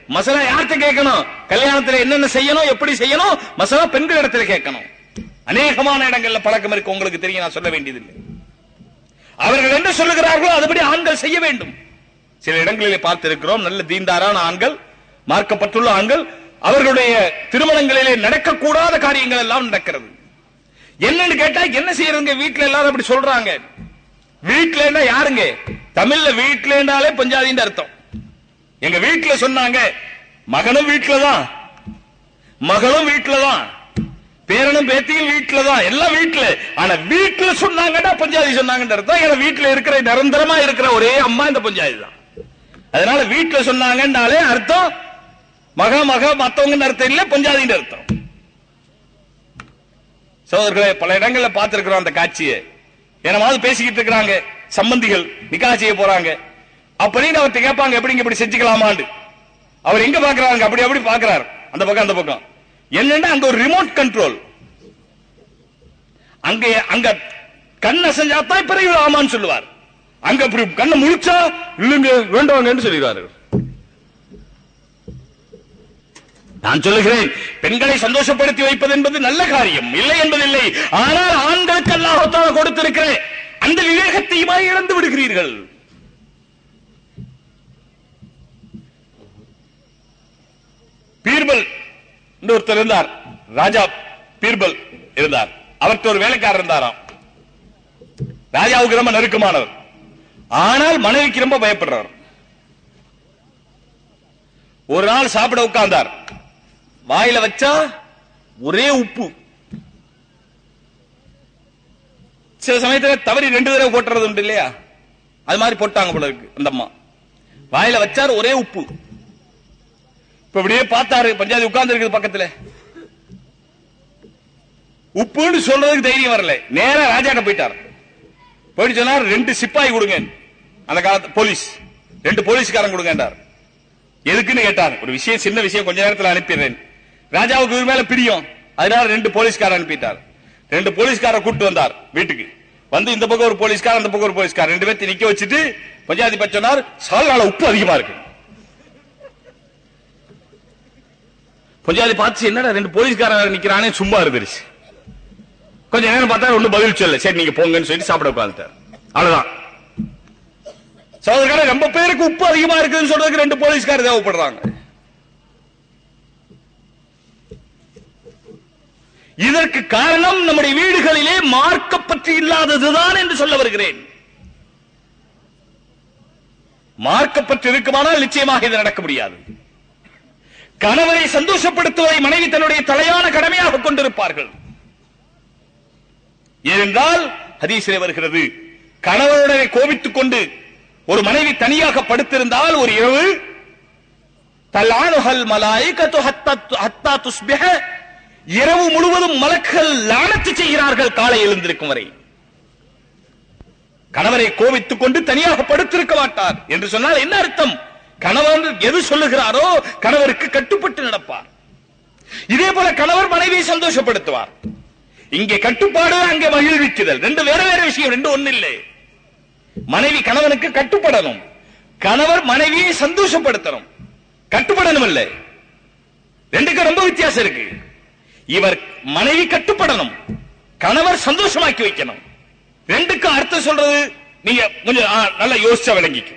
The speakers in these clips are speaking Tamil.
மசாலா யார்கிட்ட கேட்கணும் கல்யாணத்துல என்னென்ன செய்யணும் எப்படி செய்யணும் மசாலா பெண்கள் இடத்துல கேட்கணும் அநேகமான இடங்கள்ல பழக்கம் இருக்கு உங்களுக்கு தெரியும் நான் சொல்ல வேண்டியதில்லை அவர்கள் என்ன சொல்லுகிறார்களோ அதுபடி ஆண்கள் செய்ய வேண்டும் சில இடங்களிலே பார்த்திருக்கிறோம் நல்ல தீண்டாரான ஆண்கள் மார்க்கப்பட்டுள்ள ஆண்கள் அவர்களுடைய திருமணங்களிலே நடக்கக்கூடாத காரியங்கள் எல்லாம் நடக்கிறது என்னன்னு கேட்டா என்ன செய்யறதுங்க வீட்டுல எல்லாரும் அப்படி சொல்றாங்க வீட்டுல யாருங்க தமிழ்ல வீட்டுலனாலே பஞ்சாதின்னு அர்த்தம் எங்க வீட்டுல சொன்னாங்க மகனும் வீட்டுல தான் மகளும் வீட்டுல தான் பேரனும் பேத்தியும் வீட்டுல தான் எல்லாம் வீட்டுல ஆனா வீட்டுல சொன்னாங்கன்னா பஞ்சாதி சொன்னாங்கன்னு அர்த்தம் ஏன்னா வீட்டுல இருக்கிற நிரந்தரமா இருக்கிற ஒரே அம்மா இந்த பஞ்சாதி தான் அதனால வீட்டுல சொன்னாங்கன்னாலே அர்த்தம் மக மக மத்தவங்க அர்த்தம் இல்ல பஞ்சாதின்னு அர்த்தம் சோதர்களே பல இடங்கள்ல பார்த்திருக்கிறோம் அந்த காட்சியை என்னமாவது பேசிக்கிட்டு இருக்கிறாங்க சம்பந்திகள் நிக்கா செய்ய போறாங்க அப்படின்னு அவர்கிட்ட கேட்பாங்க எப்படிங்க இப்படி செஞ்சுக்கலாமான்னு அவர் எங்க பாக்குறாங்க அப்படி அப்படி பாக்குறாரு அந்த பக்கம் அந்த பக்கம் என்னன்னா அங்க ஒரு ரிமோட் கண்ட்ரோல் அங்க அங்க கண்ணை செஞ்சாதான் பிறகு ஆமான்னு சொல்லுவார் அங்க அப்படி கண்ணை முழிச்சா இல்லைங்க வேண்டாங்கன்னு சொல்லிடுவாரு நான் சொல்லுகிறேன் பெண்களை சந்தோஷப்படுத்தி வைப்பது என்பது நல்ல காரியம் இல்லை என்பதில்லை ஆனால் ஆண்களுக்கு அல்லாஹத்தால கொடுத்திருக்கிற அந்த விவேகத்தையுமா இழந்து விடுகிறீர்கள் பீர்பல் என்று ஒருத்தர் இருந்தார் ராஜா பீர்பல் இருந்தார் அவர்கிட்ட ஒரு வேலைக்காரர் இருந்தாராம் ராஜாவுக்கு ரொம்ப நெருக்கமானவர் ஆனால் மனைவிக்கு ரொம்ப பயப்படுறார் ஒரு நாள் சாப்பிட உட்கார்ந்தார் வாயில வச்சா ஒரே உப்பு சில சமயத்துல தவறி ரெண்டு தடவை போட்டுறது உண்டு இல்லையா அது மாதிரி போட்டாங்க போல இருக்கு அந்த அம்மா வாயில வச்சார் ஒரே உப்பு இப்ப இப்படியே பார்த்தாரு பஞ்சாயத்து உட்கார்ந்து இருக்குது பக்கத்துல உப்புன்னு சொல்றதுக்கு தைரியம் வரல நேரா ராஜாட்ட போயிட்டார் போயிட்டு சொன்னார் ரெண்டு சிப்பாய் கொடுங்க அந்த காலத்து போலீஸ் ரெண்டு போலீஸ்காரன் கொடுங்கன்றார் எதுக்குன்னு கேட்டார் ஒரு விஷயம் சின்ன விஷயம் கொஞ்ச நேரத்தில் அனுப்பிடுறேன் ராஜாவுக்கு இவர் மேல பிரியம் அதனால ரெண்டு போலீஸ்காரர் அனுப்பிட்டார் ரெண்டு போலீஸ்காரர் கூட்டு வந்தார் வீட்டுக்கு வந்து இந்த பக்கம் ஒரு போலீஸ்கார் அந்த பக்கம் ஒரு போலீஸ்கார் ரெண்டு பேர்த்து நிக்க வச்சுட்டு பஞ்சாயத்து சொன்னார் சால்னால உப்பு அதிகமா இருக்கு பஞ்சாயத்து பார்த்து என்னடா ரெண்டு போலீஸ்காரர் நிக்கிறானே சும்மா இருந்துருச்சு கொஞ்ச நேரம் பார்த்தா ஒன்னும் பதில் சொல்ல சரி நீங்க போங்கன்னு சொல்லி சாப்பிட உட்காந்துட்டார் அவ்வளவுதான் சகோதரர்களே ரொம்ப பேருக்கு உப்பு அதிகமா இருக்குதுன்னு சொல்றதுக்கு ரெண்டு போலீஸ்காரர் தேவைப்படுறாங்க இதற்கு காரணம் நம்முடைய வீடுகளிலே மார்க்க பற்றி இல்லாததுதான் என்று சொல்ல வருகிறேன் மார்க்க பற்றி இருக்குமானால் நிச்சயமாக இது நடக்க முடியாது கணவரை சந்தோஷப்படுத்துவதை மனைவி தன்னுடைய தலையான கடமையாக கொண்டிருப்பார்கள் ஏனென்றால் ஹதீஸிலே வருகிறது கணவருடனே கோபித்துக் கொண்டு ஒரு மனைவி தனியாக படுத்திருந்தால் ஒரு இரவு தலானுஹல் மலாயிகத்து ஹத்தா ஹத்தா துஸ்பிஹ இரவு முழுவதும் மலக்குகள் லானத்து செய்கிறார்கள் காலை எழுந்திருக்கும் வரை கணவரை கோபித்துக் கொண்டு தனியாக படுத்திருக்க மாட்டார் என்று சொன்னால் என்ன அர்த்தம் கணவன் எது சொல்லுகிறாரோ கணவருக்கு கட்டுப்பட்டு நடப்பார் இதே போல கணவர் மனைவியை சந்தோஷப்படுத்துவார் இங்கே கட்டுப்பாடு அங்கே மகிழ்விக்குதல் ரெண்டு வேற வேற விஷயம் ரெண்டு ஒண்ணு இல்லை மனைவி கணவனுக்கு கட்டுப்படணும் கணவர் மனைவியை சந்தோஷப்படுத்தணும் கட்டுப்படணும் இல்லை ரெண்டுக்கு ரொம்ப வித்தியாசம் இருக்கு இவர் மனைவி கட்டுப்படணும் கணவர் சந்தோஷமாக்கி வைக்கணும் ரெண்டுக்கு அர்த்தம் சொல்றது நீங்க கொஞ்சம் ஆ, நல்லா யோசிச்சா விளங்கிக்கும்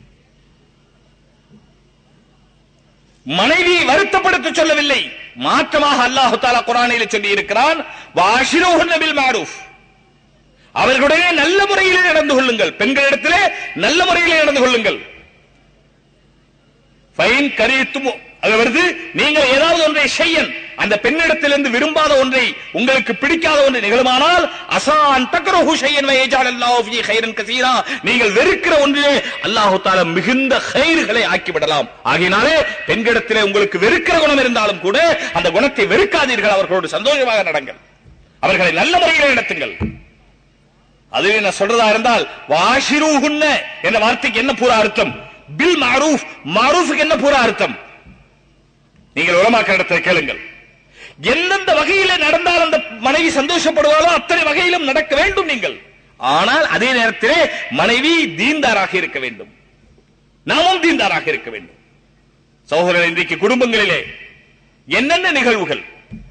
மனைவியை வருத்தப்படுத்த சொல்லவில்லை மாற்றமாக அல்லாஹு தாலா குரானில் சொல்லி இருக்கிறான் வாஷிரோஹுன் நபில் மாரூஃப் அவர்களுடனே நல்ல முறையிலே நடந்து கொள்ளுங்கள் பெண்களிடத்திலே நல்ல முறையிலே நடந்து கொள்ளுங்கள் ஃபைன் கரித்தும் அது வருது நீங்கள் ஏதாவது ஒன்றை செய்யன் அந்த பெண்ணிடத்திலிருந்து விரும்பாத ஒன்றை உங்களுக்கு பிடிக்காத ஒன்றை நிகழுமானால் அசான் தக்ரஹு ஷையன் வயஜால் அல்லாஹு ஃபீ கைரன் கசீரா நீங்கள் வெறுக்கிற ஒன்றிலே அல்லாஹு தஆலா மிகுந்த கைர்களை ஆக்கி விடலாம் ஆகையினாலே பெண்களிடத்திலே உங்களுக்கு வெறுக்கிற குணம் இருந்தாலும் கூட அந்த குணத்தை வெறுக்காதீர்கள் அவர்களோடு சந்தோஷமாக நடங்கள் அவர்களை நல்ல முறையில் நடத்துங்கள் அதுவே நான் சொல்றதா இருந்தால் வாஷிரூஹுன்ன என்ற வார்த்தைக்கு என்ன பூரா அர்த்தம் பில் மாரூஃப் மாரூஃபுக்கு என்ன பூரா அர்த்தம் நீங்கள் உலமாக்க இடத்தை கேளுங்கள் எந்தெந்த வகையில நடந்தால் அந்த மனைவி சந்தோஷப்படுவாளோ அத்தனை வகையிலும் நடக்க வேண்டும் நீங்கள் ஆனால் அதே நேரத்திலே மனைவி தீன்தாராக இருக்க வேண்டும் நாமும் தீன்தாராக இருக்க வேண்டும் சகோதரர் இன்றைக்கு குடும்பங்களிலே என்னென்ன நிகழ்வுகள்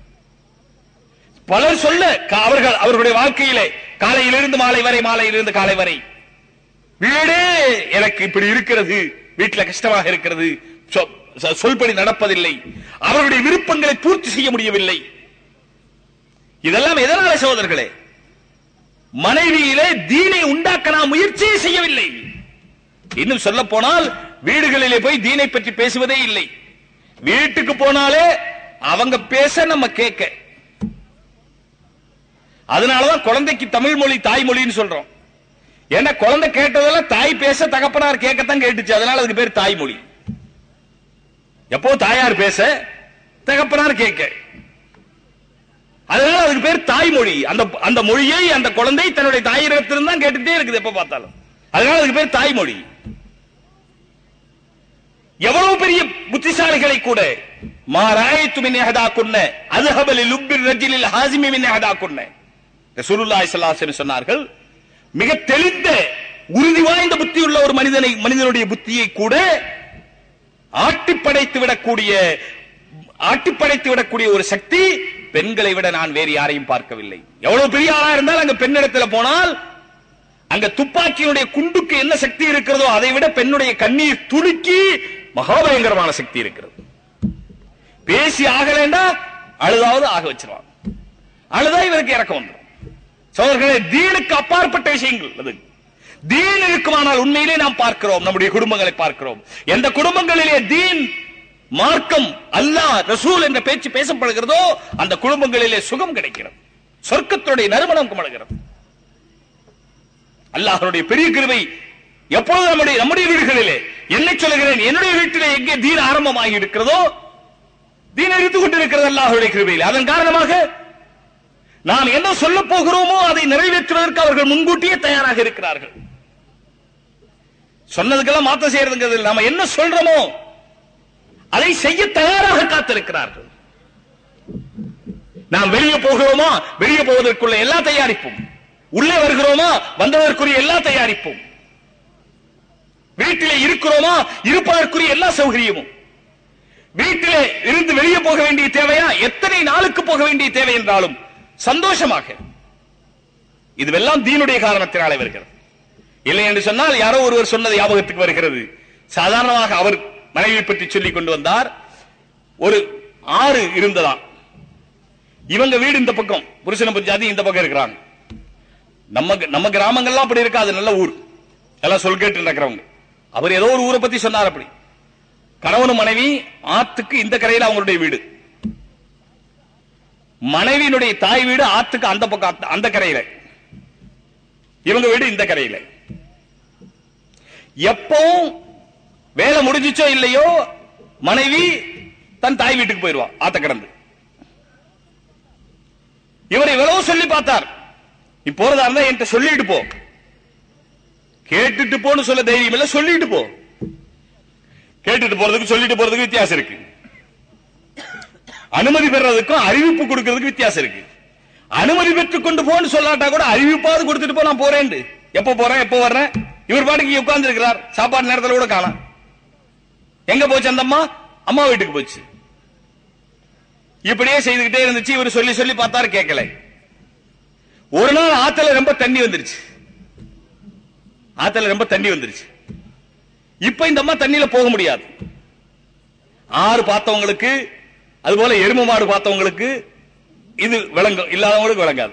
பலர் சொல்ல க- அவர்கள் அவர்களுடைய வாழ்க்கையிலே காலையிலிருந்து மாலை வரை மாலையிலிருந்து காலை வரை வீடே எனக்கு இப்படி இருக்கிறது வீட்டுல கஷ்டமாக இருக்கிறது சொ- சொ- சொல்படி நடப்பதில்லை அவர்களுடைய விருப்பங்களை பூர்த்தி செய்ய முடியவில்லை இதெல்லாம் எதனால சகோதரர்களே மனைவியிலே தீனை உண்டாக்க நாம் முயற்சியே செய்யவில்லை இன்னும் சொல்ல போனால் வீடுகளிலே போய் தீனை பற்றி பேசுவதே இல்லை வீட்டுக்கு போனாலே அவங்க பேச நம்ம கேட்க அதனாலதான் குழந்தைக்கு தமிழ் மொழி தாய்மொழின்னு சொல்றோம் ஏன்னா குழந்தை கேட்டதெல்லாம் தாய் பேச தகப்பனார் கேட்கத்தான் கேட்டுச்சு அதனால அதுக்கு பேர் தாய்மொழி எப்போ தாயார் பேச தகப்பனார் கேட்க அதனால அதுக்கு பேர் தாய்மொழி அந்த அந்த மொழியை அந்த குழந்தை தன்னுடைய தாயிடத்திலிருந்து தான் கேட்டுட்டே இருக்குது எப்ப பார்த்தாலும் அதனால அதுக்கு பேர் தாய்மொழி எவ்வளவு பெரிய புத்திசாலிகளை கூட மாராயத்து மின் எஹதா குன்ன அதுஹபலி லுப்பிர் ரஜிலில் ஹாசிமி மின் எஹதா குன்ன ரசூலுல்லாஹி ஸல்லல்லாஹு அலைஹி வஸல்லம் சொன்னார்கள் மிக தெளிந்த உறுதி வாய்ந்த புத்தி உள்ள ஒரு மனிதனை மனிதனுடைய புத்தியை கூட ஆட்டி படைத்து விடக்கூடிய ஆட்டி படைத்து விடக்கூடிய ஒரு சக்தி பெண்களை விட நான் வேறு யாரையும் பார்க்கவில்லை எவ்வளவு பெரிய ஆளா இருந்தால் அங்க பெண்ணிடத்துல போனால் அங்க துப்பாக்கியினுடைய குண்டுக்கு என்ன சக்தி இருக்கிறதோ அதை விட பெண்ணுடைய கண்ணீர் துணுக்கி மகாபயங்கரமான சக்தி இருக்கிறது பேசி ஆகலைண்டா அழுதாவது ஆக வச்சிருவாங்க அழுதா இவருக்கு இறக்கம் வந்துடும் சோதர்களே தீனுக்கு அப்பாற்பட்ட விஷயங்கள் அது தீன் இருக்குமானால் உண்மையிலே நாம் பார்க்கிறோம் நம்முடைய குடும்பங்களை பார்க்கிறோம் எந்த குடும்பங்களிலே தீன் மார்க்கம் அல்லாஹ் ரசூல் என்ற பேச்சு பேசப்படுகிறதோ அந்த குடும்பங்களிலே சுகம் கிடைக்கிறது சொர்க்கத்துடைய நறுமணம் கமழுகிறது அல்லாஹ்வுடைய பெரிய கிருபை எப்பொழுது நம்முடைய நம்முடைய வீடுகளிலே என்ன சொல்லுகிறேன் என்னுடைய வீட்டிலே எங்கே தீன் ஆரம்பமாகி இருக்கிறதோ தீன் எடுத்துக் கொண்டிருக்கிறது அல்லாஹ்வுடைய கிருபையில் அதன் காரணமாக நாம் என்ன சொல்ல போகிறோமோ அதை நிறைவேற்றுவதற்கு அவர்கள் முன்கூட்டியே தயாராக இருக்கிறார்கள் சொன்னதுக்கெல்லாம் மாத்த செய்யறதுங்கிறது இல்லை. நாம என்ன சொல்றோமோ அதை செய்ய தயாராக காத்திருக்கிறார்கள் நாம் வெளியே போகிறோமா வெளியே போவதற்குள்ள எல்லா தயாரிப்பும் உள்ளே வருகிறோமா வந்ததற்குரிய எல்லா தயாரிப்பும் வீட்டிலே இருக்கிறோமா இருப்பதற்குரிய எல்லா சௌகரியமும் வீட்டிலே இருந்து வெளியே போக வேண்டிய தேவையா எத்தனை நாளுக்கு போக வேண்டிய தேவை என்றாலும் சந்தோஷமாக இதுவெல்லாம் தீனுடைய காரணத்தினாலே வருகிறது இல்லை என்று சொன்னால் யாரோ ஒருவர் சொன்னது ஞாபகத்துக்கு வருகிறது சாதாரணமாக அவர் மனைவியை பற்றி சொல்லிக் கொண்டு வந்தார் ஒரு ஆறு இருந்ததாம் இவங்க வீடு இந்த பக்கம் புருஷன பஞ்சாதி இந்த பக்கம் இருக்கிறாங்க நம்ம நம்ம கிராமங்கள்லாம் அப்படி இருக்காது நல்ல ஊர் எல்லாம் சொல் கேட்டு நடக்கிறவங்க அவர் ஏதோ ஒரு ஊரை பத்தி சொன்னார் அப்படி கணவனும் மனைவி ஆத்துக்கு இந்த கரையில அவங்களுடைய வீடு மனைவியினுடைய தாய் வீடு ஆத்துக்கு அந்த பக்கம் அந்த- அந்த கரையில இவங்க வீடு இந்த கரையில எப்போ வேலை முடிஞ்சிச்சோ இல்லையோ மனைவி தன் தாய் வீட்டுக்கு போயிருவா ஆத்த கடந்து இவர் எவ்வளவு சொல்லி பார்த்தார் நீ போறதா இருந்தா என்கிட்ட சொல்லிட்டு போ கேட்டுட்டு போன்னு சொல்ல தைரியம் இல்ல சொல்லிட்டு போ கேட்டுட்டு போறதுக்கு சொல்லிட்டு போறதுக்கு வித்தியாசம் இருக்கு அனுமதி பெறதுக்கும் அறிவிப்பு கொடுக்கிறதுக்கு வித்தியாசம் இருக்கு அனுமதி பெற்றுக் கொண்டு போன்னு சொல்லாட்டா கூட அறிவிப்பாவது கொடுத்துட்டு போ நான் போறேன் எப்ப போறேன் எப்ப வர்றேன் இவர் பாட்டுக்கு உட்கார்ந்து இருக்கிறார் சாப்பாடு நேரத்துல கூட காணாம் எங்க போச்சு அந்த அம்மா அம்மா வீட்டுக்கு போச்சு இப்படியே செய்துகிட்டே இருந்துச்சு இவர் சொல்லி சொல்லி பார்த்தாரு கேட்கல ஒரு நாள் ஆத்துல ரொம்ப தண்ணி வந்துருச்சு ஆத்துல ரொம்ப தண்ணி வந்துருச்சு இப்ப இந்த அம்மா தண்ணியில போக முடியாது ஆறு பார்த்தவங்களுக்கு அதுபோல எருமை மாடு பார்த்தவங்களுக்கு இது விளங்கும் இல்லாதவங்களுக்கு விளங்காது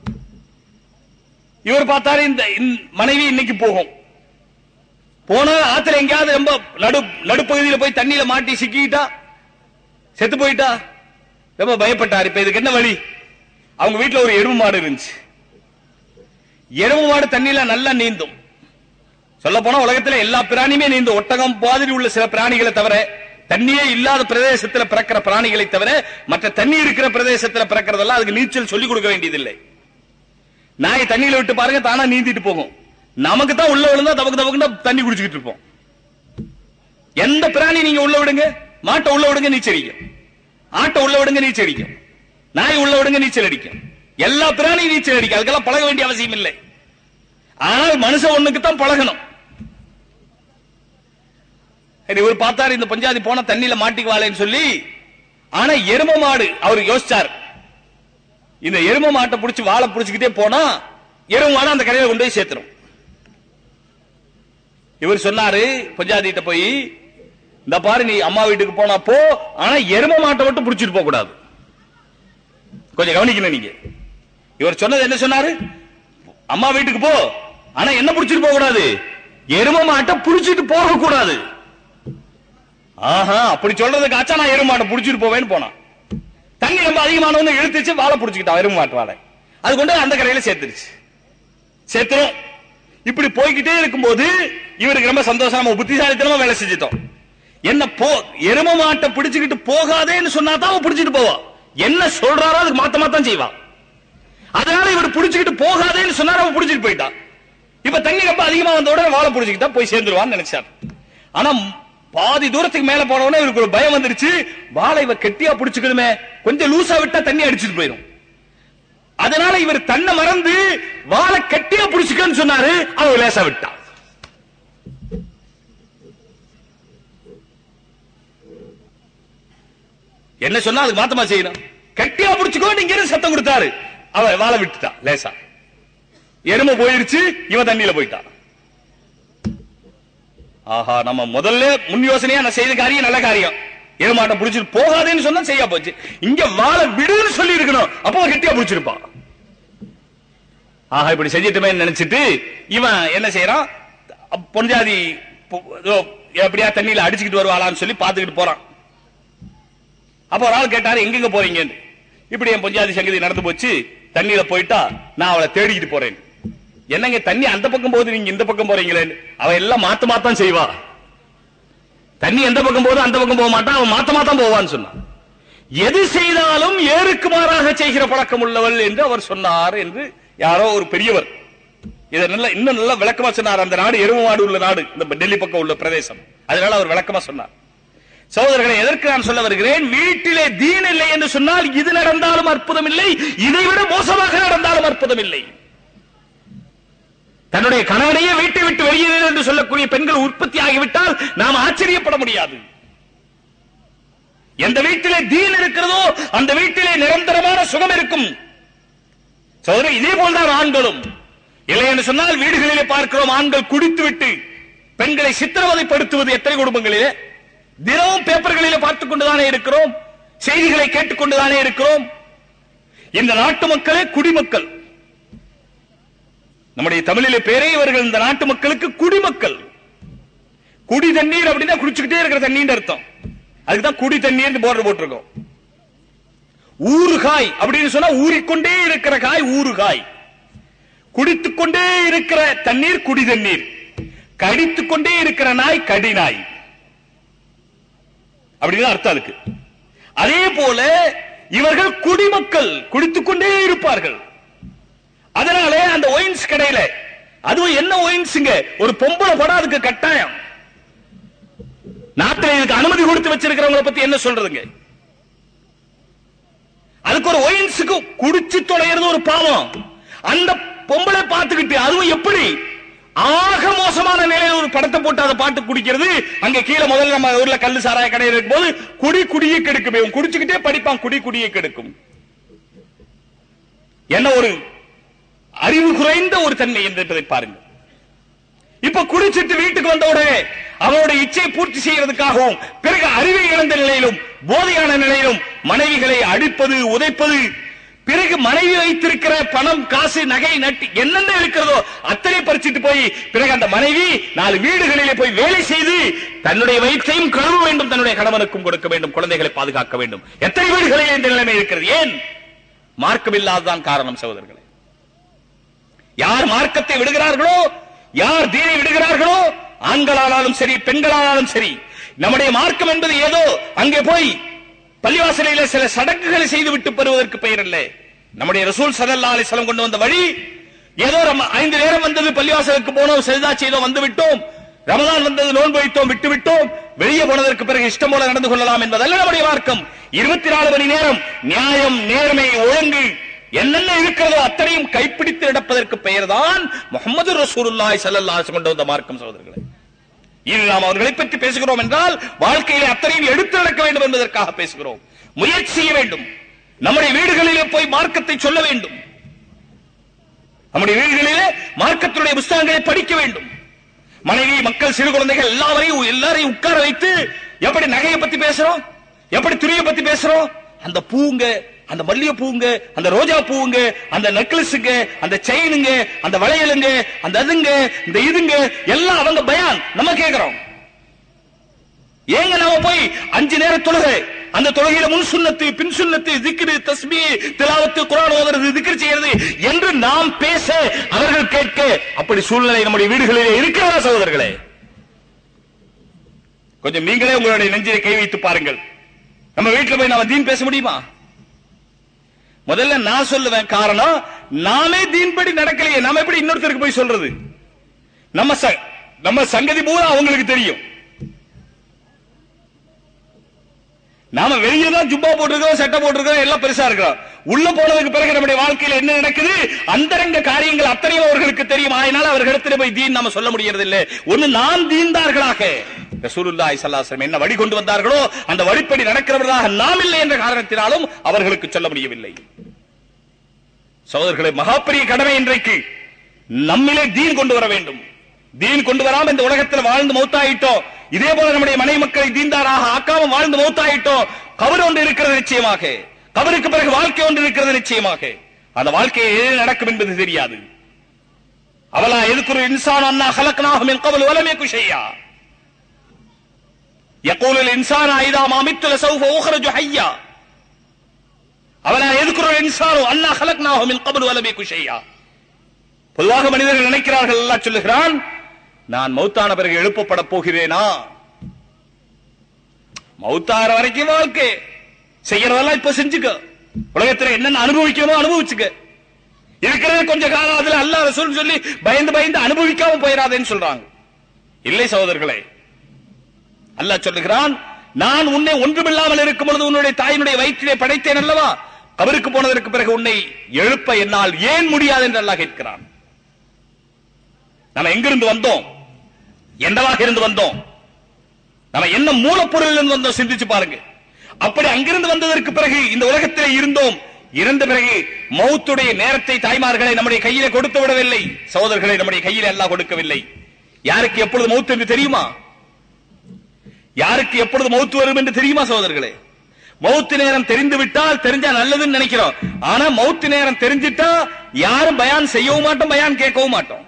இவர் பார்த்தாரு இந்த இந்த மனைவி இன்னைக்கு போகும் போனா ஆத்துல எங்கேயாவது ரொம்ப நடு நடுப்பகுதியில போய் தண்ணியில மாட்டி சிக்கிட்டா செத்து போயிட்டா ரொம்ப பயப்பட்டார் இப்ப இதுக்கு என்ன வழி அவங்க வீட்டுல ஒரு எருமை மாடு இருந்துச்சு எருமை மாடு தண்ணியில நல்லா நீந்தும் சொல்ல போனா உலகத்துல எல்லா பிராணியுமே நீந்தும் ஒட்டகம் மாதிரி உள்ள சில பிராணிகளை தவிர தண்ணியே இல்லாத பிரதேசத்துல பிறக்கிற பிராணிகளை தவிர மற்ற தண்ணி இருக்கிற பிரதேசத்துல பிறக்கிறதெல்லாம் அதுக்கு நீச்சல் சொல்லிக் கொடுக்க வேண்டியதில்லை நாய் தண்ணியில விட்டு பாருங்க தானா நீந்திட்டு போகும் நமக்கு தான் உள்ள விழுந்தா தவக்கு தவக்குன்னா தண்ணி குடிச்சுக்கிட்டு இருப்போம் எந்த பிராணி நீங்க உள்ள விடுங்க மாட்டை உள்ள விடுங்க நீச்சல் அடிக்கும் ஆட்டை உள்ள விடுங்க நீச்சல் அடிக்கும் நாய் உள்ள விடுங்க நீச்சல் அடிக்கும் எல்லா பிராணியும் நீச்சல் அடிக்கும் அதுக்கெல்லாம் பழக வேண்டிய அவசியம் இல்லை ஆனால் மனுஷன் ஒண்ணுக்கு தான் பழகணும் சரி இவர் பார்த்தாரு இந்த பஞ்சாதி போன தண்ணியில மாட்டிக்குவாளேன்னு சொல்லி ஆனா எரும மாடு அவர் யோசிச்சார் இந்த எரும மாட்டை புடிச்சு வாழை புடிச்சுக்கிட்டே போனா எரும மாடு அந்த கரையில கொண்டு போய் சேர்த்துரும் இவர் சொன்னாரு பஞ்சாதிட்ட போய் இந்த பாரு நீ அம்மா வீட்டுக்கு போனா போ ஆனா எரும மாட்டை மட்டும் புடிச்சிட்டு போக கூடாது கொஞ்சம் கவனிக்கணும் நீங்க இவர் சொன்னது என்ன சொன்னாரு அம்மா வீட்டுக்கு போ ஆனா என்ன புடிச்சிட்டு போக கூடாது எரும மாட்டை புடிச்சிட்டு போக கூடாது ஆஹா அப்படி சொல்றதுக்கு ஆச்சா நான் எரும மாட்டை புடிச்சிட்டு போவேன்னு போனான் தண்ணி ரொம்ப அதிகமானவன்னு இழுத்துச்சு வாழை புடிச்சுக்கிட்டான் எரும மாட்டு வாழை அது கொண்டு அந்த கரையில சேர்த்துருச்சு சேர்த்துரும் இப்படி போய்கிட்டே இருக்கும்போது இவருக்கு ரொம்ப சந்தோஷம் நம்ம புத்திசாலித்தனமா வேலை செஞ்சிட்டோம் என்ன போ எரும மாட்டை பிடிச்சுக்கிட்டு போகாதேன்னு சொன்னா தான் அவன் பிடிச்சிட்டு போவா என்ன சொல்றாரோ அதுக்கு மாத்த மாத்தான் செய்வான் அதனால இவர் பிடிச்சுக்கிட்டு போகாதேன்னு சொன்னாரு அவன் பிடிச்சிட்டு போயிட்டான் இப்ப தண்ணி ரொம்ப அதிகமா வந்த உடனே வாழை பிடிச்சுக்கிட்டா போய் சேர்ந்துருவான்னு நினைச்சார் ஆனா பாதி தூரத்துக்கு மேல போன உடனே இவருக்கு ஒரு பயம் வந்துருச்சு வாழை இவ கெட்டியா பிடிச்சுக்கணுமே கொஞ்சம் லூசா விட்டா தண்ணி அடிச்சிட்டு போயிடும் அதனால இவர் தன்னை மறந்து வாழை கெட்டியா பிடிச்சுக்கன்னு சொன்னாரு அவர் லேசா விட்டா என்ன சொன்னா அதுக்கு மாத்தமா செய்யணும் கெட்டியா பிடிச்சுக்கோ நீங்க இருந்து சத்தம் கொடுத்தாரு அவ வாழை விட்டுட்டா லேசா எருமை போயிருச்சு இவன் தண்ணியில போயிட்டான் ஆஹா நம்ம முதல்ல முன் யோசனையா நான் செய்த காரியம் நல்ல காரியம் எருமாட்டம் புடிச்சிட்டு போகாதேன்னு சொன்னா செய்யா போச்சு இங்க வாழை விடுன்னு சொல்லி இருக்கணும் அப்போ அவன் கெட்டியா புடிச்சிருப்பான் ஆஹா இப்படி செஞ்சிட்டுமே நினைச்சிட்டு இவன் என்ன செய்யறான் அப்~ பொஞ்சாதி பொ- ஏதோ எப்படியா தண்ணியில அடிச்சுக்கிட்டு வருவாளான்னு சொல்லி பாத்துக்கிட்டு போறான் அப்ப ஒரு ஆள் கேட்டாரு எங்கெங்க போறீங்கன்னு இப்படி என் பொஞ்சாதி சங்கதி நடந்து போச்சு தண்ணியில போயிட்டா நான் அவளை தேடிக்கிட்டு போறேன் என்னங்க தண்ணி அந்த பக்கம் போகுது நீங்க இந்த பக்கம் போறீங்களே அவ எல்லாம் மாத்த மாத்தான் செய்வா தண்ணி எந்த பக்கம் போகுது அந்த பக்கம் போக மாட்டான் அவன் மாத்த மாத்தான் போவான்னு சொன்னான் எது செய்தாலும் ஏருக்கு மாறாக செய்கிற பழக்கம் உள்ளவள் என்று அவர் சொன்னார் என்று யாரோ ஒரு பெரியவர் இதை நல்ல இன்னும் நல்ல விளக்கமா சொன்னார் அந்த நாடு எரும மாடு உள்ள நாடு இந்த டெல்லி பக்கம் உள்ள பிரதேசம் அதனால அவர் விளக்கமா சொன்னார் சகோதரர்களை எதற்கு நான் சொல்ல வருகிறேன் வீட்டிலே தீன் இல்லை என்று சொன்னால் இது நடந்தாலும் அற்புதம் இல்லை இதை விட மோசமாக நடந்தாலும் அற்புதம் இல்லை தன்னுடைய கணவனையே வீட்டை விட்டு வெளியேறு என்று சொல்லக்கூடிய பெண்கள் உற்பத்தி ஆகிவிட்டால் நாம் ஆச்சரியப்பட முடியாது எந்த வீட்டிலே தீன் இருக்கிறதோ அந்த வீட்டிலே நிரந்தரமான சுகம் இருக்கும் சோதரி இதே போல்தான் ஆண்களும் இல்லை என்று சொன்னால் வீடுகளிலே பார்க்கிறோம் ஆண்கள் குடித்துவிட்டு பெண்களை சித்திரவதைப்படுத்துவது எத்தனை குடும்பங்களிலே தினமும் பேப்பர்களிலே பார்த்துக் கொண்டுதானே இருக்கிறோம் செய்திகளை கேட்டுக் கொண்டுதானே இருக்கிறோம் இந்த நாட்டு மக்களே குடிமக்கள் நம்முடைய தமிழிலே பேரே இவர்கள் இந்த நாட்டு மக்களுக்கு குடிமக்கள் குடி தண்ணீர் அப்படின்னா குடிச்சுக்கிட்டே இருக்கிற தண்ணீர் அர்த்தம் அதுக்குதான் குடி தண்ணீர் போர்டு போட்டிருக்கோம் ஊறுகாய் அப்படின்னு சொன்னா ஊறிக்கொண்டே இருக்கிற காய் ஊறுகாய் குடித்துக் கொண்டே இருக்கிற தண்ணீர் குடி தண்ணீர் கடித்துக் கொண்டே இருக்கிற நாய் கடி நாய் அப்படின்னு அர்த்தம் இருக்கு அதே போல இவர்கள் குடிமக்கள் குடித்துக் கொண்டே இருப்பார்கள் அதனாலே அந்த ஒயின்ஸ் கடையில அதுவும் என்ன ஒயின்ஸுங்க ஒரு பொம்பளை படம் அதுக்கு கட்டாயம் நாட்டில் இதுக்கு அனுமதி கொடுத்து வச்சிருக்கிறவங்களை பத்தி என்ன சொல்றதுங்க அதுக்கு ஒரு ஒயின்ஸுக்கு குடிச்சு தொலைகிறது ஒரு பாவம் அந்த பொம்பளை பார்த்துக்கிட்டு அதுவும் எப்படி ஆக மோசமான நிலையில ஒரு படத்தை போட்டு அதை பாட்டு குடிக்கிறது அங்க கீழே முதல்ல நம்ம ஊர்ல கல்லு சாராய கடையில் இருக்கும்போது குடி குடியை கெடுக்கும் இவன் குடிச்சுக்கிட்டே படிப்பான் குடி குடியை கெடுக்கும் என்ன ஒரு அறிவு குறைந்த ஒரு தன்மை என்பதை பாருங்கள் இப்ப குடிச்சிட்டு வீட்டுக்கு வந்த உடனே அவனுடைய இச்சையை பூர்த்தி செய்யறதுக்காகவும் பிறகு அறிவை இழந்த நிலையிலும் போதையான நிலையிலும் மனைவிகளை அடிப்பது உதைப்பது பிறகு மனைவி வைத்திருக்கிற பணம் காசு நகை நட்டு என்னென்ன இருக்கிறதோ அத்தனை பறிச்சிட்டு போய் பிறகு அந்த மனைவி நாலு வீடுகளிலே போய் வேலை செய்து தன்னுடைய வயிற்றையும் கழுவ வேண்டும் தன்னுடைய கணவனுக்கும் கொடுக்க வேண்டும் குழந்தைகளை பாதுகாக்க வேண்டும் எத்தனை வீடுகளில் இந்த நிலைமை இருக்கிறது ஏன் மார்க்கமில்லாததான் காரணம் சகோதரர்களே யார் மார்க்கத்தை விடுகிறார்களோ யார் தீனை விடுகிறார்களோ ஆண்களானாலும் சரி பெண்களானாலும் சரி நம்முடைய மார்க்கம் என்பது ஏதோ அங்கே போய் பள்ளிவாசலிலே சில சடங்குகளை செய்து விட்டு பெறுவதற்கு பெயர் அல்ல நம்முடைய ரசூல் சல்லல்லாஹு அலைஹி வஸல்லம் கொண்டு வந்த வழி ஏதோ நம்ம ஐந்து நேரம் வந்தது பள்ளிவாசலுக்கு போனோம் செல்தா செய்தோம் வந்து விட்டோம் ரமதான் வந்தது நோன்பு வைத்தோம் விட்டு விட்டோம் வெளியே போனதற்கு பிறகு இஷ்டம் போல நடந்து கொள்ளலாம் என்பதல்ல நம்முடைய மார்க்கம் இருபத்தி நாலு மணி நேரம் நியாயம் நேர்மை ஒழுங்கு என்னென்ன இருக்கிறதோ அத்தனையும் கைப்பிடித்து நடப்பதற்கு பெயர்தான் முகமது ரசூலுல்லாஹி ஸல்லல்லாஹு அலைஹி வஸல்லம் கொண்டு வந்த மார்க்கம் சகோதரர்களே இது நாம் அவர்களை பற்றி பேசுகிறோம் என்றால் வாழ்க்கையிலே அத்தனையும் எடுத்து நடக்க வேண்டும் என்பதற்காக பேசுகிறோம் முயற்சி செய்ய வேண்டும் நம்முடைய வீடுகளிலே போய் மார்க்கத்தை சொல்ல வேண்டும் நம்முடைய வீடுகளிலே மார்க்கத்தினுடைய புஸ்தகங்களை படிக்க வேண்டும் மனைவி மக்கள் சிறு குழந்தைகள் எல்லாரையும் எல்லாரையும் உட்கார வைத்து எப்படி நகையை பத்தி பேசுறோம் எப்படி துணியை பத்தி பேசுறோம் அந்த பூங்க அந்த மல்லிகை பூங்க அந்த ரோஜா பூவுங்க அந்த நெக்லஸுங்க அந்த செயினுங்க அந்த வளையலுங்க அந்த அதுங்க இந்த இதுங்க எல்லாம் அவங்க பயான் நம்ம கேக்குறோம் ஏங்க நாம போய் அஞ்சு நேர தொழுகை அந்த தொழுகையில முன் சுன்னத்து பின் சுன்னத்து திக்ரு தஸ்மி திலாவத்து குரான் ஓதுறது திக்ரு செய்யறது என்று நாம் பேச அவர்கள் கேட்க அப்படி சூழ்நிலை நம்முடைய வீடுகளிலே இருக்கிறதா சகோதரர்களே கொஞ்சம் நீங்களே உங்களுடைய நெஞ்சிலை கை வைத்து பாருங்கள் நம்ம வீட்டுல போய் நாம தீன் பேச முடியுமா முதல்ல நான் சொல்லுவேன் காரணம் நாமே தீன்படி நடக்கலையே நாம எப்படி இன்னொருத்தருக்கு போய் சொல்றது நம்ம ச- நம்ம சங்கதி பூரா அவங்களுக்கு தெரியும் நாம வெளியே தான் ஜுப்பா போட்டிருக்கோம் சட்டை போட்டிருக்கோம் எல்லாம் பெருசா இருக்கிறோம் உள்ள போனதுக்கு பிறகு நம்முடைய வாழ்க்கையில என்ன நடக்குது அந்தரங்க காரியங்கள் அத்தனையும் அவர்களுக்கு தெரியும் அதனால அவர்களிடத்துல போய் தீன் நாம சொல்ல முடியறது இல்ல ஒண்ணு நான் தீர்ந்தார்களாக ரசூலுல்லாஹி ஸல்லல்லாஹு அலைஹி வஸல்லம் என்ன வழி கொண்டு வந்தார்களோ அந்த வழிப்படி நடக்கிறவர்களாக நாம் இல்லை என்ற காரணத்தினாலும் அவர்களுக்கு சொல்ல முடியவில்லை சகோதரர்களே மகாபெரிய கடமை இன்றைக்கு நம்மிலே தீன் கொண்டு வர வேண்டும் தீன் கொண்டு வராம இந்த உலகத்தில் வாழ்ந்து மௌத்தாயிட்டோம் இதே போல நம்முடைய மனை மக்களை தீன்தாராக ஆக்காம வாழ்ந்து மௌத்தாயிட்டோம் கபர் ஒன்று இருக்கிறது நிச்சயமாக கபருக்கு பிறகு வாழ்க்கை ஒன்று இருக்கிறது நிச்சயமாக அந்த வாழ்க்கையை எது நடக்கும் என்பது தெரியாது அவலா எதுக்குரு இன்சான் அண்ணா ஹலக்னாஹு மின் கபல் வலமே குஷையா يقول الانسان اذا ما مت لسوف اخرج حيا அவனா எதுக்குற இன்சானோ அல்லாஹ் خلقناه من قبل ولم يكن شيئا பொதுவாக மனிதர்கள் நினைக்கிறார்கள் அல்லாஹ் சொல்லுகிறான் நான் மௌத்தான பிறகு எழுப்பப்பட போகிறேனா மௌத்தார வரைக்கும் வாழ்க்கை செய்யறதெல்லாம் இப்ப செஞ்சுக்க உலகத்துல என்னென்ன அனுபவிக்கணுமோ அனுபவிச்சுக்க இருக்கிறது கொஞ்ச காலம் அதுல அல்லாஹ் ரசூல் சொல்லி பயந்து பயந்து அனுபவிக்காம போயிடாதேன்னு சொல்றாங்க இல்லை சகோதரர்களே அல்லாஹ் சொல்லுகிறான் நான் உன்னை ஒன்றுமில்லாமல் இருக்கும் பொழுது உன்னுடைய தாயினுடைய வயிற்றிலே படைத்தேன் அல்லவா கபருக்கு போனதற்கு பிறகு உன்னை எழுப்ப என்னால் ஏன் முடியாது என்று அல்லாஹ் கேட்கிறான் நம்ம எங்கிருந்து வந்தோம் என்னவாக இருந்து வந்தோம் நம்ம என்ன மூலப்பொருளில் இருந்து வந்தோம் சிந்திச்சு பாருங்க அப்படி அங்கிருந்து வந்ததற்கு பிறகு இந்த உலகத்திலே இருந்தோம் இறந்த பிறகு மௌத்துடைய நேரத்தை தாய்மார்களை நம்முடைய கையில கொடுத்து விடவில்லை சகோதரர்களை நம்முடைய கையில எல்லாம் கொடுக்கவில்லை யாருக்கு எப்பொழுது மௌத்து என்று தெரியுமா யாருக்கு எப்பொழுது மௌத்து வரும் என்று தெரியுமா சகோதரர்களே மௌத்து நேரம் தெரிந்து விட்டால் தெரிஞ்சா நல்லதுன்னு நினைக்கிறோம் ஆனா மௌத்து நேரம் தெரிஞ்சிட்டா யாரும் பயான் செய்யவும் மாட்டோம் பயான் கேட்கவும் மாட்டோம்